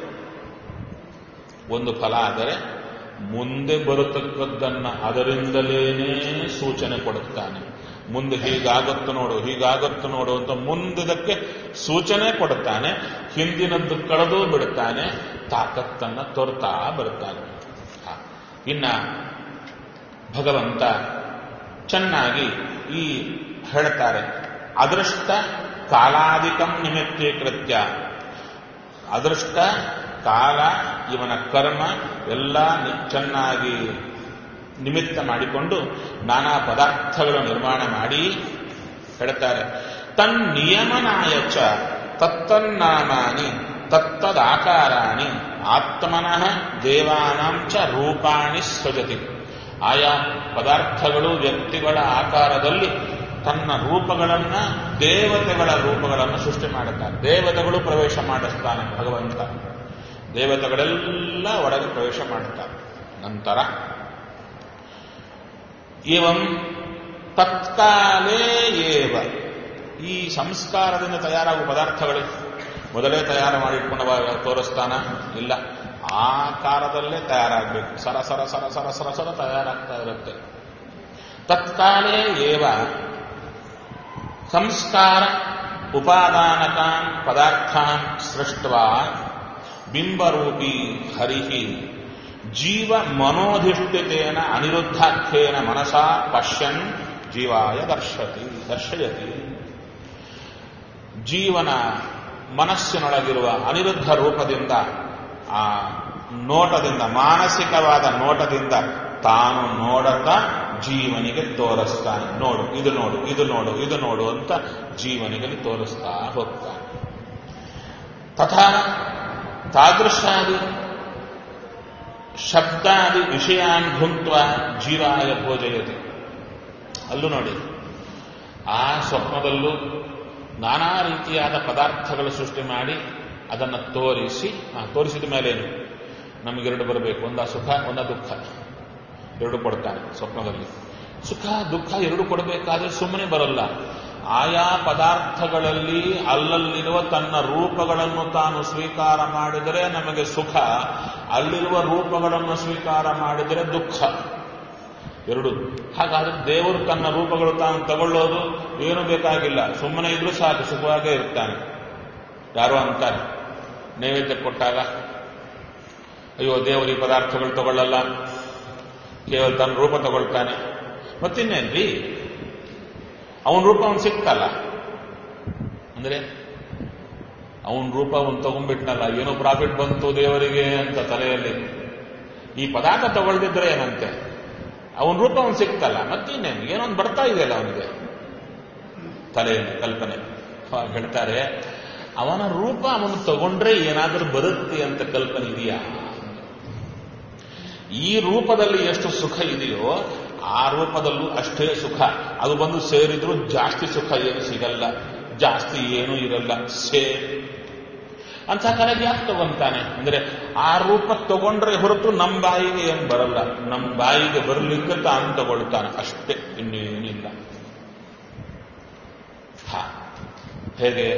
ಒಂದು ಫಲ ಆದರೆ ಮುಂದೆ ಬರತಕ್ಕದ್ದನ್ನ ಅದರಿಂದಲೇನೇ ಸೂಚನೆ ಕೊಡುತ್ತಾನೆ ಮುಂದೆ ಹೀಗಾಗತ್ತು ನೋಡು ಹೀಗಾಗತ್ತು ನೋಡು ಅಂತ ಮುಂದಿದಕ್ಕೆ ಸೂಚನೆ ಕೊಡುತ್ತಾನೆ ಹಿಂದಿನದ್ದು ಕಳೆದು ಬಿಡುತ್ತಾನೆ ತಾಕತ್ತನ್ನ ತೋರ್ತಾ ಬರುತ್ತಾನೆ ಹ. ಇನ್ನ ಭಗವಂತ ಚೆನ್ನಾಗಿ ಈ ಹೇಳ್ತಾರೆ ಅದೃಷ್ಟ ಕಾಲಾಧಿಕಂ ನಿಮಿತ್ತೀಕೃತ್ಯ ಅದೃಷ್ಟ ಕಾಲ ಇವನ ಕರ್ಮ ಎಲ್ಲ ನಿ- ಚೆನ್ನಾಗಿ ನಿಮಿತ್ತ ಮಾಡಿಕೊಂಡು ನಾನಾ ಪದಾರ್ಥಗಳು ನಿರ್ಮಾಣ ಮಾಡಿ ಹೇಳ್ತಾರೆ ತನ್ ನಿಯಮನಾಯ ಚ ತತ್ತನ್ನಾಮಾನಿ ತತ್ತದಾಕಾರಾಣಿ ಆತ್ಮನಃ ದೇವಾನಾಂ ಚ ರೂಪಾಣಿ ಸೃಜತಿ ಆಯಾ ಪದಾರ್ಥಗಳು ವ್ಯಕ್ತಿಗಳ ಆಕಾರದಲ್ಲಿ ತನ್ನ ರೂಪಗಳನ್ನ ದೇವತೆಗಳ ರೂಪಗಳನ್ನು ಸೃಷ್ಟಿ ಮಾಡುತ್ತಾನೆ ದೇವತೆಗಳು ಪ್ರವೇಶ ಮಾಡಿಸ್ತಾನೆ ಭಗವಂತ ದೇವತೆಗಳೆಲ್ಲ ಒಳಗೆ ಪ್ರವೇಶ ಮಾಡುತ್ತಾರೆ ನಂತರ ಏವಂ ತತ್ಕಾಲೇ ಏವ ಈ ಸಂಸ್ಕಾರದಿಂದ ತಯಾರಾಗುವ ಪದಾರ್ಥಗಳು ಮೊದಲೇ ತಯಾರು ಮಾಡಿಟ್ಕೊಂಡವಾಗ ತೋರಿಸ್ತಾನ ಇಲ್ಲ ಆ ಕಾಲದಲ್ಲೇ ತಯಾರಾಗಬೇಕು ಸರ ಸರ ಸರ ಸರ ಸರ ಸರ ತಯಾರಾಗ್ತಾ ಇರುತ್ತೆ ತತ್ಕಾಲೇ ಏವ ಸಂಸ್ಕಾರ ಉಪಾದಾನಕಾನ್ ಪದಾರ್ಥಾನ್ ಸೃಷ್ಟ್ವಾ ಬಿಂಬರೂಪಿ ಹರಿಹಿ ಜೀವ ಮನೋಧಿಷ್ಠಿತೇನ ಅನಿರುದ್ಧಾಖ್ಯೇನ ಮನಸಾ ಪಶ್ಯನ್ ಜೀವಾಯ ದರ್ಶತಿ ದರ್ಶಯತಿ ಜೀವನ ಮನಸ್ಸಿನೊಳಗಿರುವ ಅನಿರುದ್ಧ ರೂಪದಿಂದ ಆ ನೋಟದಿಂದ ಮಾನಸಿಕವಾದ ನೋಟದಿಂದ ತಾನು ನೋಡತಾ ಜೀವನಿಗೆ ತೋರಿಸ್ತಾನೆ ನೋಡು ಇದು ನೋಡು ಇದು ನೋಡು ಇದು ನೋಡು ಅಂತ ಜೀವನಿಗೆ ತೋರಿಸ್ತಾ ಹೋಗ್ತಾನೆ ತಥಾ ತಾದೃಶಾದಿ ಶಬ್ದಾದಿ ವಿಷಯಾನ್ ಭುಂತ್ವ ಜೀವಾಯ ಭೋಜಯತಿ ಅಲ್ಲೂ ನೋಡಿ ಆ ಸ್ವಪ್ನದಲ್ಲೂ ನಾನಾ ರೀತಿಯಾದ ಪದಾರ್ಥಗಳು ಸೃಷ್ಟಿ ಮಾಡಿ ಅದನ್ನು ತೋರಿಸಿ ಆ, ತೋರಿಸಿದ ಮೇಲೇನು ನಮಗೆರಡು ಬರಬೇಕು ಒಂದ ಸುಖ ಒಂದ ದುಃಖ ಎರಡು ಕೊಡ್ತಾನೆ ಸ್ವಪ್ನದಲ್ಲಿ ಸುಖ ದುಃಖ ಎರಡು ಕೊಡಬೇಕಾದ್ರೆ ಸುಮ್ಮನೆ ಬರಲ್ಲ ಆಯಾ ಪದಾರ್ಥಗಳಲ್ಲಿ ಅಲ್ಲಲ್ಲಿರುವ ತನ್ನ ರೂಪಗಳನ್ನು ತಾನು ಸ್ವೀಕಾರ ಮಾಡಿದರೆ ನಮಗೆ ಸುಖ ಅಲ್ಲಿರುವ ರೂಪಗಳನ್ನು ಸ್ವೀಕಾರ ಮಾಡಿದರೆ ದುಃಖ ಎರಡು ಹಾಗಾದ್ರೆ ದೇವರು ತನ್ನ ರೂಪಗಳು ತಾನು ತಗೊಳ್ಳೋದು ಏನು ಬೇಕಾಗಿಲ್ಲ ಸುಮ್ಮನೆ ಇದ್ರೂ ಸಾಕು ಸುಖವಾಗೇ ಇರ್ತಾನೆ ಯಾರೋ ಅಂತಾರೆ ನೈವೇದ್ಯ ಕೊಟ್ಟಾಗ ಅಯ್ಯೋ ದೇವರು ಈ ಪದಾರ್ಥಗಳು ತಗೊಳ್ಳಲ್ಲ ಕೇವಲ ತನ್ನ ರೂಪ ತಗೊಳ್ತಾನೆ ಮತ್ತಿನ್ನೇನ್ರಿ ಅವನ ರೂಪ ಅವನು ಸಿಕ್ತಲ್ಲ ಅಂದ್ರೆ ಅವನ ರೂಪ ಅವನು ತಗೊಂಡ್ಬಿಟ್ನಲ್ಲ ಏನೋ ಪ್ರಾಫಿಟ್ ಬಂತು ದೇವರಿಗೆ ಅಂತ ತಲೆಯಲ್ಲಿ ಈ ಪದಾರ್ಥ ತಗೊಳ್ದಿದ್ರೆ ಏನಂತೆ ಅವನ ರೂಪ ಅವನು ಸಿಕ್ತಲ್ಲ ಮತ್ತಿನ್ನೇನು ಏನೊಂದು ಬರ್ತಾ ಇದೆಯಲ್ಲ ಅವನಿಗೆ ತಲೆಯಲ್ಲಿ ಕಲ್ಪನೆ ಅವಾಗ ಹೇಳ್ತಾರೆ ಅವನ ರೂಪ ಅವನು ತಗೊಂಡ್ರೆ ಏನಾದರೂ ಬರುತ್ತೆ ಅಂತ ಕಲ್ಪನೆ ಇದೆಯಾ ಈ ರೂಪದಲ್ಲಿ ಎಷ್ಟು ಸುಖ ಇದೆಯೋ ಆ ರೂಪದಲ್ಲೂ ಅಷ್ಟೇ ಸುಖ ಅದು ಬಂದು ಸೇರಿದ್ರೂ ಜಾಸ್ತಿ ಸುಖ ಏನು ಸಿಗಲ್ಲ ಜಾಸ್ತಿ ಏನೂ ಇರಲ್ಲ ಸೇಮ್ ಅಂತ ಕಾಲಕ್ಕೆ ಯಾಕೆ ತಗೊಂತಾನೆ ಅಂದ್ರೆ ಆ ರೂಪ ತಗೊಂಡ್ರೆ ಹೊರತು ನಮ್ಮ ಬಾಯಿಗೆ ಏನು ಬರಲ್ಲ ನಮ್ಮ ಬಾಯಿಗೆ ಬರಲಿಕ್ಕೆ ತಾನು ತಗೊಳ್ತಾನೆ ಅಷ್ಟೇ ಇನ್ನೇನಿಲ್ಲ ಹಾ ಹೇಗೆ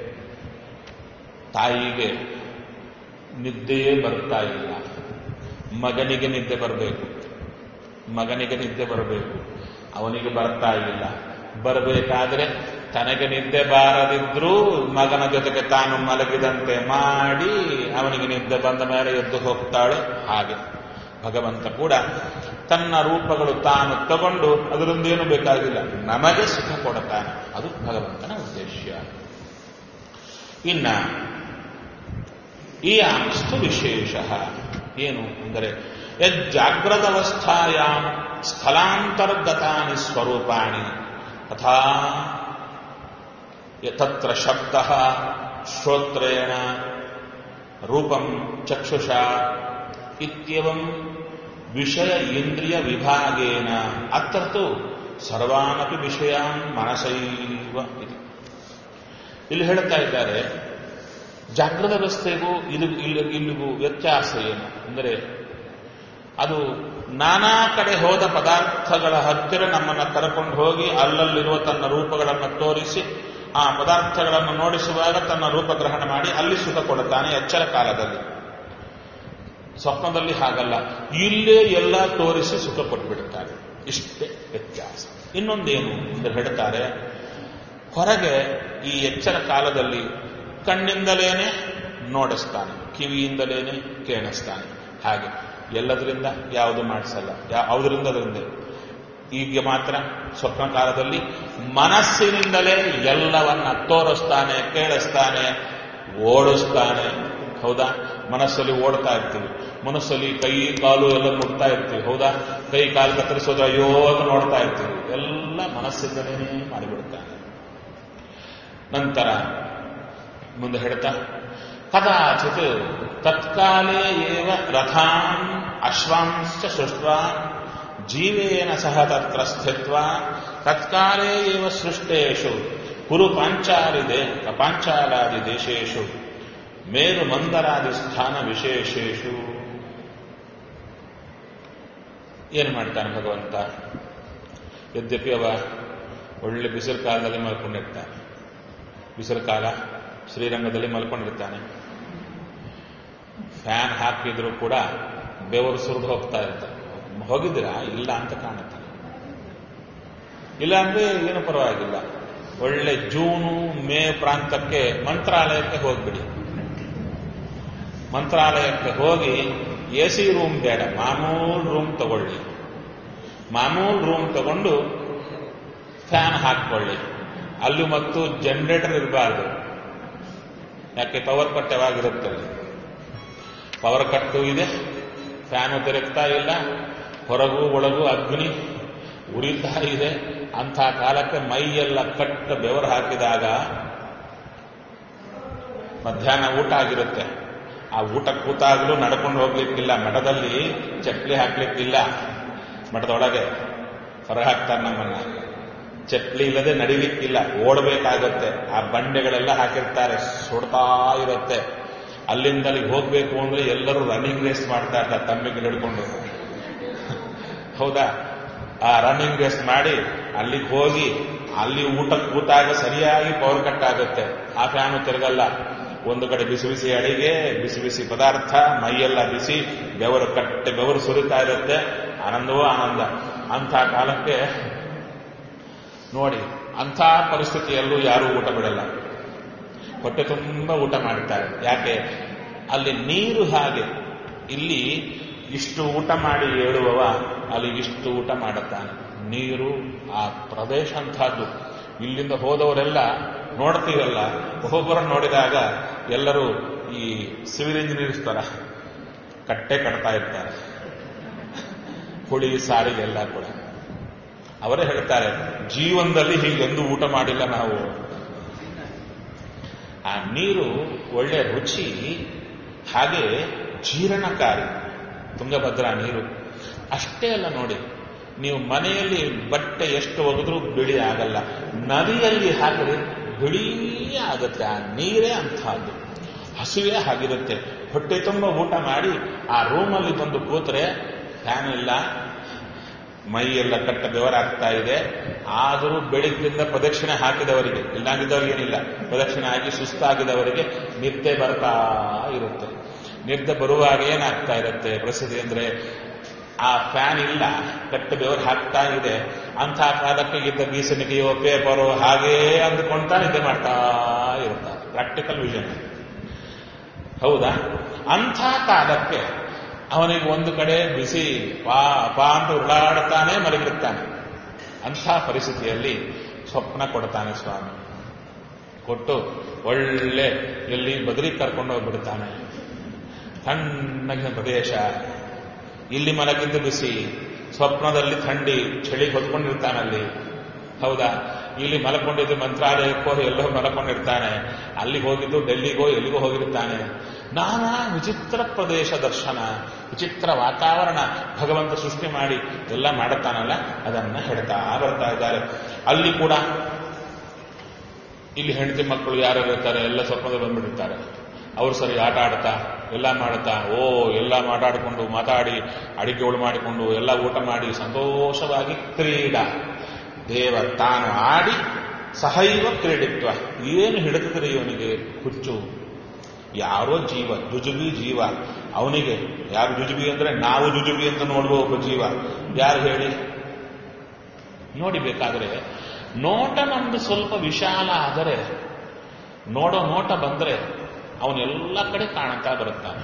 ತಾಯಿಗೆ ನಿದ್ದೆಯೇ ಬರ್ತಾ ಇಲ್ಲ ಮಗನಿಗೆ ನಿದ್ದೆ ಬರಬೇಕು ಮಗನಿಗೆ ನಿದ್ದೆ ಬರಬೇಕು ಅವನಿಗೆ ಬರ್ತಾ ಇಲ್ಲ ಬರಬೇಕಾದ್ರೆ ತನಗೆ ನಿದ್ದೆ ಬಾರದಿದ್ರೂ ಮಗನ ಜೊತೆಗೆ ತಾನು ಮಲಗಿದಂತೆ ಮಾಡಿ ಅವನಿಗೆ ನಿದ್ದೆ ಬಂದ ಮೇಲೆ ಎದ್ದು ಹೋಗ್ತಾಳೆ ಹಾಗೆ ಭಗವಂತ ಕೂಡ ತನ್ನ ರೂಪಗಳು ತಾನು ತಗೊಂಡು ಅದರೊಂದೇನು ಬೇಕಾಗಿಲ್ಲ ನಮಗೆ ಸುಖ ಕೊಡುತ್ತಾನೆ ಅದು ಭಗವಂತನ ಉದ್ದೇಶ ಇನ್ನ ಈ ಅಸ್ತು ವಿಶೇಷ ಏನು ಅಂದರೆ ಯಜ್ಜಾಗ್ರದವಸ್ಥಾಯಾಂ ಸ್ಥಳಾಂತರ್ಗತಾನಿ ಸ್ವರೂಪಾಣಿ ತಥಾ ತತ್ರ ಶಬ್ದ ಶ್ರೋತ್ರೇಣ ರೂಪಂ ಚಕ್ಷುಷಾ ಇತ್ಯವಂ ವಿಷಯ ಇಂದ್ರಿಯ ವಿಭಾಗೇನ ಅತ್ರ ತು ಸರ್ವಾನಪಿ ವಿಷಯಾನ್ ಮನಸೈವ ಇದು ಇಲ್ಲಿ ಹೇಳ್ತಾ ಇದ್ದಾರೆ ಜಾಗೃತ ಅವಸ್ಥೆಗೂ ಇದು ಇಲ್ಲಿ ಇಲ್ಲಿಗೂ ವ್ಯತ್ಯಾಸ ಏನು ಅಂದರೆ ಅದು ನಾನಾ ಕಡೆ ಹೋದ ಪದಾರ್ಥಗಳ ಹತ್ತಿರ ನಮ್ಮನ್ನು ಕರ್ಕೊಂಡು ಹೋಗಿ ಅಲ್ಲಲ್ಲಿರುವ ತನ್ನ ರೂಪಗಳನ್ನು ತೋರಿಸಿ ಆ ಪದಾರ್ಥಗಳನ್ನು ನೋಡಿಸುವಾಗ ತನ್ನ ರೂಪ ಗ್ರಹಣ ಮಾಡಿ ಅಲ್ಲಿ ಸುಖ ಕೊಡುತ್ತಾನೆ ಎಚ್ಚರ ಕಾಲದಲ್ಲಿ ಸ್ವಪ್ನದಲ್ಲಿ ಹಾಗಲ್ಲ ಇಲ್ಲೇ ಎಲ್ಲ ತೋರಿಸಿ ಸುಖ ಕೊಟ್ಬಿಡುತ್ತಾರೆ ಇಷ್ಟೇ ವ್ಯತ್ಯಾಸ ಇನ್ನೊಂದೇನು ಎಂದು ಹೇಳ್ತಾರೆ ಹೊರಗೆ ಈ ಎಚ್ಚರ ಕಾಲದಲ್ಲಿ ಕಣ್ಣಿಂದಲೇನೆ ನೋಡಿಸ್ತಾನೆ ಕಿವಿಯಿಂದಲೇನೆ ಕೇಳಿಸ್ತಾನೆ ಹಾಗೆ ಎಲ್ಲದರಿಂದ ಯಾವುದು ಮಾಡಿಸಲ್ಲ ಯಾವುದರಿಂದ ಅದರಿಂದ ಈಗ ಮಾತ್ರ ಸ್ವಪ್ನ ಕಾಲದಲ್ಲಿ ಮನಸ್ಸಿನಿಂದಲೇ ಎಲ್ಲವನ್ನ ತೋರಿಸ್ತಾನೆ ಕೇಳಿಸ್ತಾನೆ ಓಡಿಸ್ತಾನೆ ಹೌದಾ ಮನಸ್ಸಲ್ಲಿ ಓಡ್ತಾ ಇರ್ತೀವಿ ಮನಸ್ಸಲ್ಲಿ ಕೈ ಕಾಲು ಎಲ್ಲ ಮುಟ್ತಾ ಇರ್ತೀವಿ ಹೌದಾ ಕೈ ಕಾಲು ಕತ್ತರಿಸೋದು ಅಯ್ಯೋ ಅಂತ ನೋಡ್ತಾ ಇರ್ತೀವಿ ಎಲ್ಲ ಮನಸ್ಸಿಂದಲೇ ಮಾಡಿಬಿಡ್ತಾನೆ ನಂತರ ಮುಂದೆ ಹೇಳ್ತಾ ಕದಾಚಿತ್ ತತ್ಕಾಲೇ ಏವ ರಥಾನ್ ಅಶ್ವಾಂಶ್ಚ ಸೃಷ್ಟ್ವಾ ಜೀವೇನ ಸಹ ತತ್ರ ಸ್ಥಿತ್ವಾ ತತ್ಕಾಲೇ ಏವ ಸೃಷ್ಟೇಷು ಕುರು ಪಾಂಚಾಲಿ ದೇ ಪಾಂಚಾಲಾದಿ ದೇಶೇಷು ಮೇರು ಮಂದರಾದಿ ಸ್ಥಾನ ವಿಶೇಷೇಷು ಏನು ಮಾಡ್ತಾನೆ ಭಗವಂತ ಯದ್ಯಪಿ ಅವ ಒಳ್ಳೆ ಬಿಸಿಲು ಕಾಲದಲ್ಲಿ ಮಲ್ಕೊಂಡಿರ್ತಾನೆ ಬಿಸಿಲು ಕಾಲ ಶ್ರೀರಂಗದಲ್ಲಿ ಮಲ್ಕೊಂಡಿರ್ತಾನೆ ಫ್ಯಾನ್ ಹಾಕಿದ್ರು ಕೂಡ ಬೆವರು ಸುರಿದು ಹೋಗ್ತಾ ಇರ್ತಾರೆ ಹೋಗಿದ್ದೀರಾ ಇಲ್ಲ ಅಂತ ಕಾಣುತ್ತೆ ಇಲ್ಲ ಅಂದ್ರೆ ಏನು ಪರವಾಗಿಲ್ಲ ಒಳ್ಳೆ ಜೂನು ಮೇ ಪ್ರಾಂತಕ್ಕೆ ಮಂತ್ರಾಲಯಕ್ಕೆ ಹೋಗ್ಬಿಡಿ ಮಂತ್ರಾಲಯಕ್ಕೆ ಹೋಗಿ ಎ ಸಿ ರೂಮ್ ಬೇಡ ಮಾಮೂಲ್ ರೂಮ್ ತಗೊಳ್ಳಿ ಮಾಮೂಲ್ ರೂಮ್ ತಗೊಂಡು ಫ್ಯಾನ್ ಹಾಕ್ಕೊಳ್ಳಿ ಅಲ್ಲಿ ಮತ್ತು ಜನರೇಟರ್ ಇರಬಾರ್ದು ಯಾಕೆ ಪವರ್ ಕಟ್ ಯಾವಾಗಿರುತ್ತೆ ಅಲ್ಲಿ ಪವರ್ ಕಟ್ಟು ಇದೆ ಫ್ಯಾನು ತಿರುಗ್ತಾ ಇಲ್ಲ ಹೊರಗೂ ಒಳಗೂ ಅಗ್ನಿ ಉರಿತಾ ಇದೆ ಅಂಥ ಕಾಲಕ್ಕೆ ಮೈಯೆಲ್ಲ ಕಟ್ಟ ಬೆವರು ಹಾಕಿದಾಗ ಮಧ್ಯಾಹ್ನ ಊಟ ಆಗಿರುತ್ತೆ ಆ ಊಟ ಕೂತಾಗಲೂ ನಡ್ಕೊಂಡು ಹೋಗ್ಲಿಕ್ಕಿಲ್ಲ ಮಠದಲ್ಲಿ ಚಪ್ಪಲಿ ಹಾಕ್ಲಿಕ್ಕಿಲ್ಲ ಮಠದೊಳಗೆ ಹೊರ ಹಾಕ್ತಾರೆ ನಮ್ಮನ್ನ ಚಪ್ಪಲಿ ಇಲ್ಲದೆ ನಡಿಲಿಕ್ಕಿಲ್ಲ ಓಡಬೇಕಾಗತ್ತೆ ಆ ಬಂಡೆಗಳೆಲ್ಲ ಹಾಕಿರ್ತಾರೆ ಸುಡ್ತಾ ಇರುತ್ತೆ ಅಲ್ಲಿಂದ ಅಲ್ಲಿಗೆ ಹೋಗ್ಬೇಕು ಅಂದ್ರೆ ಎಲ್ಲರೂ ರನ್ನಿಂಗ್ ರೇಸ್ ಮಾಡ್ತಾ ಇರ್ತಾರೆ ತಮ್ಮಿಗೆ ಹಿಡ್ಕೊಂಡು ಹೌದಾ ಆ ರನ್ನಿಂಗ್ ರೇಸ್ ಮಾಡಿ ಅಲ್ಲಿಗೆ ಹೋಗಿ ಅಲ್ಲಿ ಊಟಕ್ಕೆ ಕೂತಾಗ ಸರಿಯಾಗಿ ಪವರ್ ಕಟ್ ಆಗುತ್ತೆ ಆ ಫ್ಯಾನು ತಿರುಗಲ್ಲ ಒಂದು ಕಡೆ ಬಿಸಿ ಬಿಸಿ ಅಡಿಗೆ ಬಿಸಿ ಬಿಸಿ ಪದಾರ್ಥ ಮೈಯೆಲ್ಲ ಬಿಸಿ ಬೆವರು ಕಟ್ಟೆ ಬೆವರು ಸುರಿತಾ ಇರುತ್ತೆ ಆನಂದವೋ ಆನಂದ ಅಂಥ ಕಾಲಕ್ಕೆ ನೋಡಿ ಅಂಥ ಪರಿಸ್ಥಿತಿಯಲ್ಲೂ ಯಾರೂ ಊಟ ಬಿಡಲ್ಲ ಹೊಟ್ಟೆ ತುಂಬ ಊಟ ಮಾಡ್ತಾರೆ ಯಾಕೆ ಅಲ್ಲಿ ನೀರು ಹಾಗೆ ಇಲ್ಲಿ ಇಷ್ಟು ಊಟ ಮಾಡಿ ಹೇಳುವವ ಅಲ್ಲಿ ಇಷ್ಟು ಊಟ ಮಾಡುತ್ತಾನೆ ನೀರು ಆ ಪ್ರದೇಶ ಅಂಥದ್ದು ಇಲ್ಲಿಂದ ಹೋದವರೆಲ್ಲ ನೋಡ್ತೀವಲ್ಲ ಒಬ್ಬೊಬ್ಬರನ್ನು ನೋಡಿದಾಗ ಎಲ್ಲರೂ ಈ ಸಿವಿಲ್ ಇಂಜಿನಿಯರ್ಸ್ ತರ ಕಟ್ಟೆ ಕಟ್ತಾ ಇರ್ತಾರೆ ಹುಳಿ ಸಾರಿಗೆಲ್ಲ ಕೂಡ ಅವರೇ ಹೇಳ್ತಾರೆ ಜೀವನದಲ್ಲಿ ಹೀಗೆಂದು ಊಟ ಮಾಡಿಲ್ಲ ನಾವು ಆ ನೀರು ಒಳ್ಳೆ ರುಚಿ ಹಾಗೆ ಜೀರ್ಣಕಾರಿ ತುಂಗಭದ್ರಾ ನೀರು ಅಷ್ಟೇ ಅಲ್ಲ ನೋಡಿ ನೀವು ಮನೆಯಲ್ಲಿ ಬಟ್ಟೆ ಎಷ್ಟು ಒಗೆದ್ರೂ ಬಿಳಿ ಆಗಲ್ಲ ನದಿಯಲ್ಲಿ ಹಾಕಿದ್ರೆ ಬಿಳಿ ಆಗುತ್ತೆ ಆ ನೀರೇ ಅಂತಹದ್ದು ಹಸುವೆ ಆಗಿರುತ್ತೆ ಹೊಟ್ಟೆ ತುಂಬ ಊಟ ಮಾಡಿ ಆ ರೂಮಲ್ಲಿ ಬಂದು ಕೂತ್ರೆ ಫ್ಯಾನ್ ಇಲ್ಲ ಮೈ ಎಲ್ಲ ಕಟ್ಟ ಬೆವರಾಗ್ತಾ ಇದೆ ಆದರೂ ಬೆಳಿಗ್ಗಿಂದ ಪ್ರದಕ್ಷಿಣೆ ಹಾಕಿದವರಿಗೆ ಇಲ್ಲಾಗಿದ್ದವರಿಗೆ ಏನಿಲ್ಲ ಪ್ರದಕ್ಷಿಣೆ ಹಾಕಿ ಸುಸ್ತಾಗಿದವರಿಗೆ ನಿದ್ದೆ ಬರ್ತಾ ಇರುತ್ತೆ ನಿದ್ದೆ ಬರುವಾಗ ಏನಾಗ್ತಾ ಇರುತ್ತೆ ಪರಿಸ್ಥಿತಿ ಅಂದ್ರೆ ಆ ಫ್ಯಾನ್ ಇಲ್ಲ ಕಟ್ಟ ಬೆವರು ಹಾಕ್ತಾ ಇದೆ ಅಂಥ ಕಾಲಕ್ಕೆ ಇದ್ದ ಬೀಸಣಿಗೆಯೋ ಪೇಪರು ಹಾಗೇ ಅಂದುಕೊಂತಾ ನಿದ್ದೆ ಮಾಡ್ತಾ ಇರ್ತಾರೆ ಪ್ರಾಕ್ಟಿಕಲ್ ವಿಷನ್ ಹೌದಾ ಅಂಥ ಕಾಲಕ್ಕೆ ಅವನಿಗೆ ಒಂದು ಕಡೆ ಬಿಸಿ ಪಾ ಪಾ ಅಂತ ಉರುಳಾಡುತ್ತಾನೆ ಮಲಗಿರುತ್ತಾನೆ ಅಂಥ ಪರಿಸ್ಥಿತಿಯಲ್ಲಿ ಸ್ವಪ್ನ ಕೊಡ್ತಾನೆ ಸ್ವಾಮಿ ಕೊಟ್ಟು ಒಳ್ಳೆ ಎಲ್ಲಿ ಬದಲಿ ಕರ್ಕೊಂಡು ಹೋಗ್ಬಿಡ್ತಾನೆ ತಣ್ಣಗಿನ ಪ್ರದೇಶ ಇಲ್ಲಿ ಮಲಗಿದ್ದು ಬಿಸಿ ಸ್ವಪ್ನದಲ್ಲಿ ಥಂಡಿ ಚಳಿ ಹೊತ್ಕೊಂಡಿರ್ತಾನಲ್ಲಿ ಹೌದಾ ಇಲ್ಲಿ ಮಲಕೊಂಡಿದ್ದು ಮಂತ್ರಾಲಯಕ್ಕೋ ಎಲ್ಲೋ ಮಲಕೊಂಡಿರ್ತಾನೆ ಅಲ್ಲಿ ಹೋಗಿದ್ದು ಡೆಲ್ಲಿಗೋ ಎಲ್ಲಿಗೋ ಹೋಗಿರ್ತಾನೆ ನಾನಾ ವಿಚಿತ್ರ ಪ್ರದೇಶ ದರ್ಶನ ವಿಚಿತ್ರ ವಾತಾವರಣ ಭಗವಂತ ಸೃಷ್ಟಿ ಮಾಡಿ ಎಲ್ಲ ಮಾಡುತ್ತಾನಲ್ಲ ಅದನ್ನ ಹೇಳ್ತಾ ಬರ್ತಾ ಇದ್ದಾರೆ ಅಲ್ಲಿ ಕೂಡ ಇಲ್ಲಿ ಹೆಂಡತಿ ಮಕ್ಕಳು ಯಾರು ಇರ್ತಾರೆ ಎಲ್ಲ ಸ್ವಪ್ನದಲ್ಲಿ ಬಂದ್ಬಿಟ್ಟಿರ್ತಾರೆ ಅವರು ಸರಿ ಆಟ ಆಡ್ತಾ ಎಲ್ಲ ಮಾಡುತ್ತಾ ಓ ಎಲ್ಲ ಮಾತಾಡಿಕೊಂಡು ಮಾತಾಡಿ ಅಡಿಗೆಗಳು ಮಾಡಿಕೊಂಡು ಎಲ್ಲ ಊಟ ಮಾಡಿ ಸಂತೋಷವಾಗಿ ಕ್ರೀಡಾ ದೇವ ತಾನು ಆಡಿ ಸಹೈವ ಕ್ರೀಡಿತ್ವ ಏನು ಹಿಡಿದ್ರೆ ಇವನಿಗೆ ಹುಚ್ಚು ಯಾರೋ ಜೀವ ಜುಜುಬಿ ಜೀವ ಅವನಿಗೆ ಯಾರು ಜುಜುಬಿ ಅಂದ್ರೆ ನಾವು ಜುಜುಬಿ ಅಂತ ನೋಡುವ ಒಬ್ಬ ಜೀವ ಯಾರು ಹೇಳಿ ನೋಡಿ ಬೇಕಾದ್ರೆ ನೋಟ ನಮ್ದು ಸ್ವಲ್ಪ ವಿಶಾಲ ಆದರೆ ನೋಡೋ ನೋಟ ಬಂದ್ರೆ ಅವನೆಲ್ಲ ಕಡೆ ಕಾಣುತ್ತಾ ಬರುತ್ತಾನೆ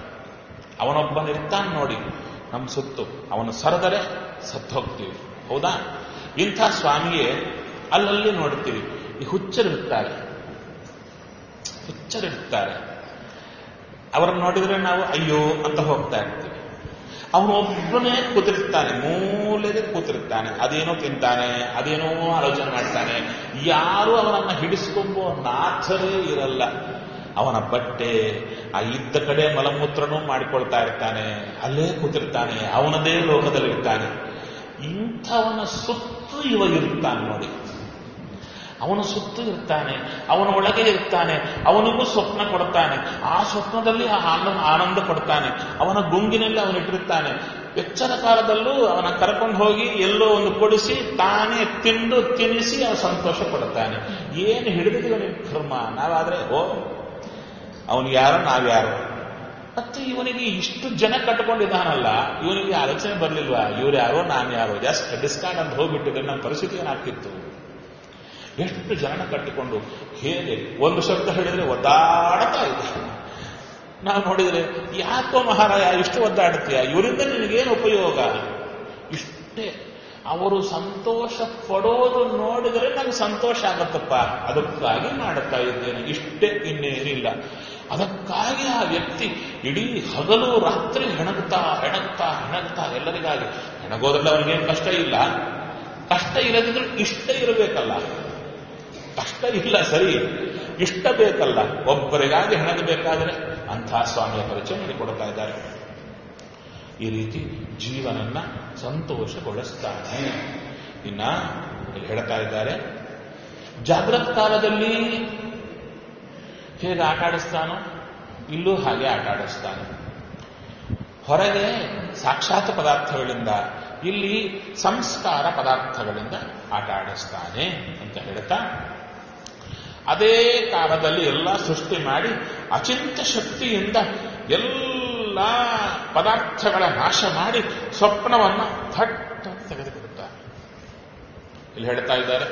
ಅವನೊಬ್ಬನಿರ್ತಾನೆ ನೋಡಿ ನಮ್ಮ ಸುತ್ತು ಅವನು ಸರದರೆ ಸತ್ತು ಹೋಗ್ತೀವಿ ಹೌದಾ ಇಂಥ ಸ್ವಾಮಿಯೇ ಅಲ್ಲಲ್ಲಿ ನೋಡ್ತೀವಿ ಈ ಹುಚ್ಚರಿರ್ತಾರೆ ಹುಚ್ಚರಿರ್ತಾರೆ ಅವರನ್ನು ನೋಡಿದ್ರೆ ನಾವು ಅಯ್ಯೋ ಅಂತ ಹೋಗ್ತಾ ಇರ್ತೀವಿ ಅವನೊಬ್ಬನೇ ಕೂತಿರ್ತಾನೆ ಮೂಲೆಗೆ ಕೂತಿರ್ತಾನೆ ಅದೇನೋ ತಿಂತಾನೆ ಅದೇನೋ ಆಲೋಚನೆ ಮಾಡ್ತಾನೆ ಯಾರು ಅವನನ್ನ ಹಿಡಿಸ್ಕೊಂಬೋ ನಾಥರೇ ಇರಲ್ಲ ಅವನ ಬಟ್ಟೆ ಆ ಇದ್ದ ಕಡೆ ಮಲಮೂತ್ರನೂ ಮಾಡಿಕೊಳ್ತಾ ಇರ್ತಾನೆ ಅಲ್ಲೇ ಕೂತಿರ್ತಾನೆ ಅವನದೇ ಲೋಕದಲ್ಲಿರ್ತಾನೆ ಇಂಥವನ ಸುತ್ತು ಇವ ಇರ್ತಾನೆ ನೋಡಿ ಅವನು ಸುತ್ತು ಇರ್ತಾನೆ ಅವನ ಒಳಗೆ ಇರ್ತಾನೆ ಅವನಿಗೂ ಸ್ವಪ್ನ ಕೊಡ್ತಾನೆ ಆ ಸ್ವಪ್ನದಲ್ಲಿ ಆ ಆನಂದ ಆನಂದ ಕೊಡ್ತಾನೆ ಅವನ ಗುಂಗಿನಲ್ಲಿ ಅವನಿಟ್ಟಿರ್ತಾನೆ ಎಚ್ಚರ ಕಾಲದಲ್ಲೂ ಅವನ ಕರ್ಕೊಂಡು ಹೋಗಿ ಎಲ್ಲೋ ಒಂದು ಕೊಡಿಸಿ ತಾನೇ ತಿಂದು ತಿನ್ನಿಸಿ ಅವನು ಸಂತೋಷ ಪಡ್ತಾನೆ ಏನು ಹಿಡಿದಿದ್ದೀವ ನಿಮ್ಮ ಕರ್ಮ ನಾವಾದ್ರೆ ಓ ಅವನು ಯಾರೋ ನಾವ್ಯಾರೋ ಮತ್ತೆ ಇವನಿಗೆ ಇಷ್ಟು ಜನ ಕಟ್ಕೊಂಡಿದ್ದಾನಲ್ಲ ಇವನಿಗೆ ಆಲೋಚನೆ ಬರಲಿಲ್ವಾ ಇವ್ರು ಯಾರೋ ನಾನು ಯಾರೋ ಜಸ್ಟ್ ಡಿಸ್ಕಾರ್ಡ್ ಅಂತ ಹೋಗ್ಬಿಟ್ಟಿದ್ರೆ ನಮ್ಮ ಪರಿಸ್ಥಿತಿ ಏನಾಗ್ತಿತ್ತು ಎಷ್ಟು ಜನನ ಕಟ್ಟಿಕೊಂಡು ಹೇಗೆ ಒಂದು ಶಬ್ದ ಹೇಳಿದ್ರೆ ಒದ್ದಾಡ್ತಾ ಇದೆ ನಾವು ನೋಡಿದ್ರೆ ಯಾಕೋ ಮಹಾರಾಯ ಇಷ್ಟು ಒದ್ದಾಡ್ತೀಯ ಇವರಿಂದ ನಿನಗೇನು ಉಪಯೋಗ ಇಷ್ಟೇ ಅವರು ಸಂತೋಷ ಪಡೋದು ನೋಡಿದರೆ ನನಗೆ ಸಂತೋಷ ಆಗತ್ತಪ್ಪ ಅದಕ್ಕಾಗಿ ಮಾಡುತ್ತಾ ಇದ್ದೇನೆ ಇಷ್ಟೇ ಇನ್ನೇನಿಲ್ಲ ಅದಕ್ಕಾಗಿ ಆ ವ್ಯಕ್ತಿ ಇಡೀ ಹಗಲು ರಾತ್ರಿ ಹೆಣಗ್ತಾ ಹೆಣಗ್ತಾ ಹೆಣಗ್ತಾ ಎಲ್ಲರಿಗಾಗಿ ಹೆಣಗೋದ್ರಲ್ಲಿ ಅವನಿಗೇನು ಕಷ್ಟ ಇಲ್ಲ ಕಷ್ಟ ಇಲ್ಲದಿದ್ರೆ ಇಷ್ಟ ಇರಬೇಕಲ್ಲ ಕಷ್ಟ ಇಲ್ಲ ಸರಿ ಇಷ್ಟ ಬೇಕಲ್ಲ ಒಬ್ಬರಿಗಾಗಿ ಹೆಣಗಬೇಕಾದ್ರೆ ಅಂಥ ಸ್ವಾಮಿಯ ಪರಿಚಯ ಮಾಡಿಕೊಡ್ತಾ ಇದ್ದಾರೆ ಈ ರೀತಿ ಜೀವನನ್ನ ಸಂತೋಷಗೊಳಿಸ್ತಾನೆ ಇನ್ನ ಇಲ್ಲಿ ಹೇಳ್ತಾ ಇದ್ದಾರೆ ಜಾಗೃತ್ ಕಾಲದಲ್ಲಿ ಹೇಗೆ ಆಟ ಆಡಿಸ್ತಾನೋ ಇಲ್ಲೂ ಹಾಗೆ ಆಟ ಆಡಿಸ್ತಾನೆ ಹೊರಗೆ ಸಾಕ್ಷಾತ್ ಪದಾರ್ಥಗಳಿಂದ ಇಲ್ಲಿ ಸಂಸ್ಕಾರ ಪದಾರ್ಥಗಳಿಂದ ಆಟ ಆಡಿಸ್ತಾನೆ ಅಂತ ಹೇಳ್ತಾ ಅದೇ ಕಾಲದಲ್ಲಿ ಎಲ್ಲ ಸೃಷ್ಟಿ ಮಾಡಿ ಅಚಿಂತ ಶಕ್ತಿಯಿಂದ ಎಲ್ಲ ಪದಾರ್ಥಗಳ ನಾಶ ಮಾಡಿ ಸ್ವಪ್ನವನ್ನ ಥಟ್ ಅಂತ ತೆಗೆದುಬಿಡುತ್ತಾರೆ ಇಲ್ಲಿ ಹೇಳ್ತಾ ಇದ್ದಾರೆ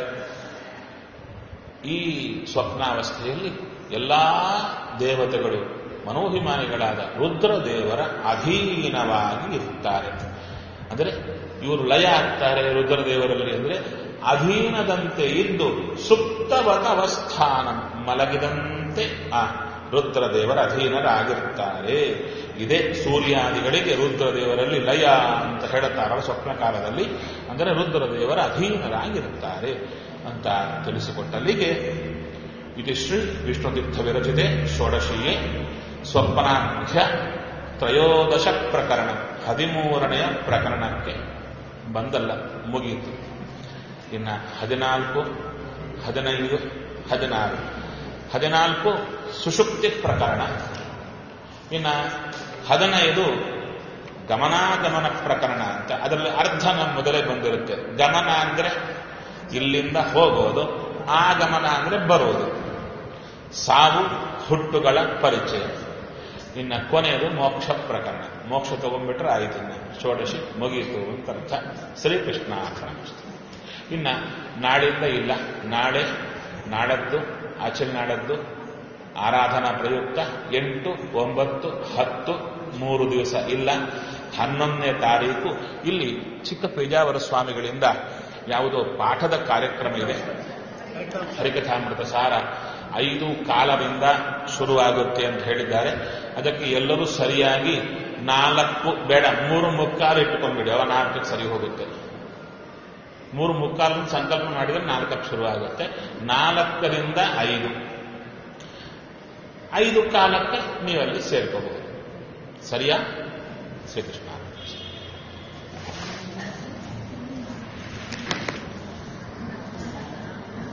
ಈ ಸ್ವಪ್ನಾವಸ್ಥೆಯಲ್ಲಿ ಎಲ್ಲಾ ದೇವತೆಗಳು ಮನೋಭಿಮಾನಿಗಳಾದ ರುದ್ರದೇವರ ಅಧೀನವಾಗಿ ಇರ್ತಾರೆ ಅಂದರೆ ಇವರು ಲಯ ಆಗ್ತಾರೆ ರುದ್ರದೇವರಲ್ಲಿ ಅಂದರೆ ಅಧೀನದಂತೆ ಇದ್ದು ಸುಪ್ತವತ ಅವಸ್ಥಾನ ಮಲಗಿದಂತೆ ಆ ರುದ್ರದೇವರ ಅಧೀನರಾಗಿರ್ತಾರೆ ಇದೇ ಸೂರ್ಯಾದಿಗಳಿಗೆ ರುದ್ರದೇವರಲ್ಲಿ ಲಯ ಅಂತ ಹೇಳುತ್ತಾರಲ್ಲ ಸ್ವಪ್ನ ಕಾಲದಲ್ಲಿ ಅಂದರೆ ರುದ್ರದೇವರ ಅಧೀನರಾಗಿರುತ್ತಾರೆ ಅಂತ ತಿಳಿಸಿಕೊಟ್ಟಲ್ಲಿಗೆ ಇದು ಶ್ರೀ ವಿಷ್ಣುತೀರ್ಥ ವಿರಚಿತೆ ಷೋಡಶಿಯೇ ಸ್ವಪ್ನಾಖ್ಯ ತ್ರಯೋದಶ ಪ್ರಕರಣ ಹದಿಮೂರನೆಯ ಪ್ರಕರಣಕ್ಕೆ ಬಂದಲ್ಲ ಮುಗಿಯಿತು ಇನ್ನು ಹದಿನಾಲ್ಕು ಹದಿನೈದು ಹದಿನಾರು ಹದಿನಾಲ್ಕು ಸುಷುಪ್ತಿ ಪ್ರಕರಣ ಇನ್ನು ಹದಿನೈದು ಗಮನಾಗಮನ ಪ್ರಕರಣ ಅಂತ ಅದರಲ್ಲಿ ಅರ್ಧ ನಮ್ಮ ಮೊದಲೇ ಬಂದಿರುತ್ತೆ ಗಮನ ಅಂದ್ರೆ ಇಲ್ಲಿಂದ ಹೋಗೋದು ಆಗಮನ ಅಂದ್ರೆ ಬರೋದು ಸಾವು ಹುಟ್ಟುಗಳ ಪರಿಚಯ ಇನ್ನ ಕೊನೆಯದು ಮೋಕ್ಷ ಪ್ರಕರಣ ಮೋಕ್ಷ ತಗೊಂಡ್ಬಿಟ್ರೆ ಆಯ್ತು ಇನ್ನ ಷೋಡಶಿ ಮುಗಿಯಿತು ಅಂತ ಅರ್ಥ ಶ್ರೀಕೃಷ್ಣ ಅರ್ಪಣಮಸ್ತು ಇನ್ನ ನಾಳಿಂದ ಇಲ್ಲ ನಾಳೆ ನಾಡದ್ದು ಆಚೆ ನಾಡದ್ದು ಆರಾಧನಾ ಪ್ರಯುಕ್ತ ಎಂಟು ಒಂಬತ್ತು ಹತ್ತು ಮೂರು ದಿವಸ ಇಲ್ಲ ಹನ್ನೊಂದನೇ ತಾರೀಕು ಇಲ್ಲಿ ಚಿಕ್ಕ ಪೇಜಾವರ ಸ್ವಾಮಿಗಳಿಂದ ಯಾವುದೋ ಪಾಠದ ಕಾರ್ಯಕ್ರಮ ಇದೆ ಹರಿಕಥಾಮೃತ ಸಾರ ಐದು ಕಾಲದಿಂದ ಶುರುವಾಗುತ್ತೆ ಅಂತ ಹೇಳಿದ್ದಾರೆ ಅದಕ್ಕೆ ಎಲ್ಲರೂ ಸರಿಯಾಗಿ ನಾಲ್ಕು ಬೇಡ ಮೂರು ಮುಕ್ಕಾಲು ಇಟ್ಟುಕೊಂಡ್ಬಿಡಿ ಅವ ನಾಲ್ಕಕ್ಕೆ ಸರಿ ಹೋಗುತ್ತೆ ಮೂರು ಮುಕ್ಕಾಲು ಸಂಕಲ್ಪ ಮಾಡಿದ್ರೆ ನಾಲ್ಕಕ್ಕೆ ಶುರುವಾಗುತ್ತೆ ನಾಲ್ಕರಿಂದ ಐದು ಐದು ಕಾಲಕ್ಕೆ ನೀವಲ್ಲಿ ಸೇರ್ಕೋಬಹುದು ಸರಿಯಾ ಶ್ರೀಕೃಷ್ಣ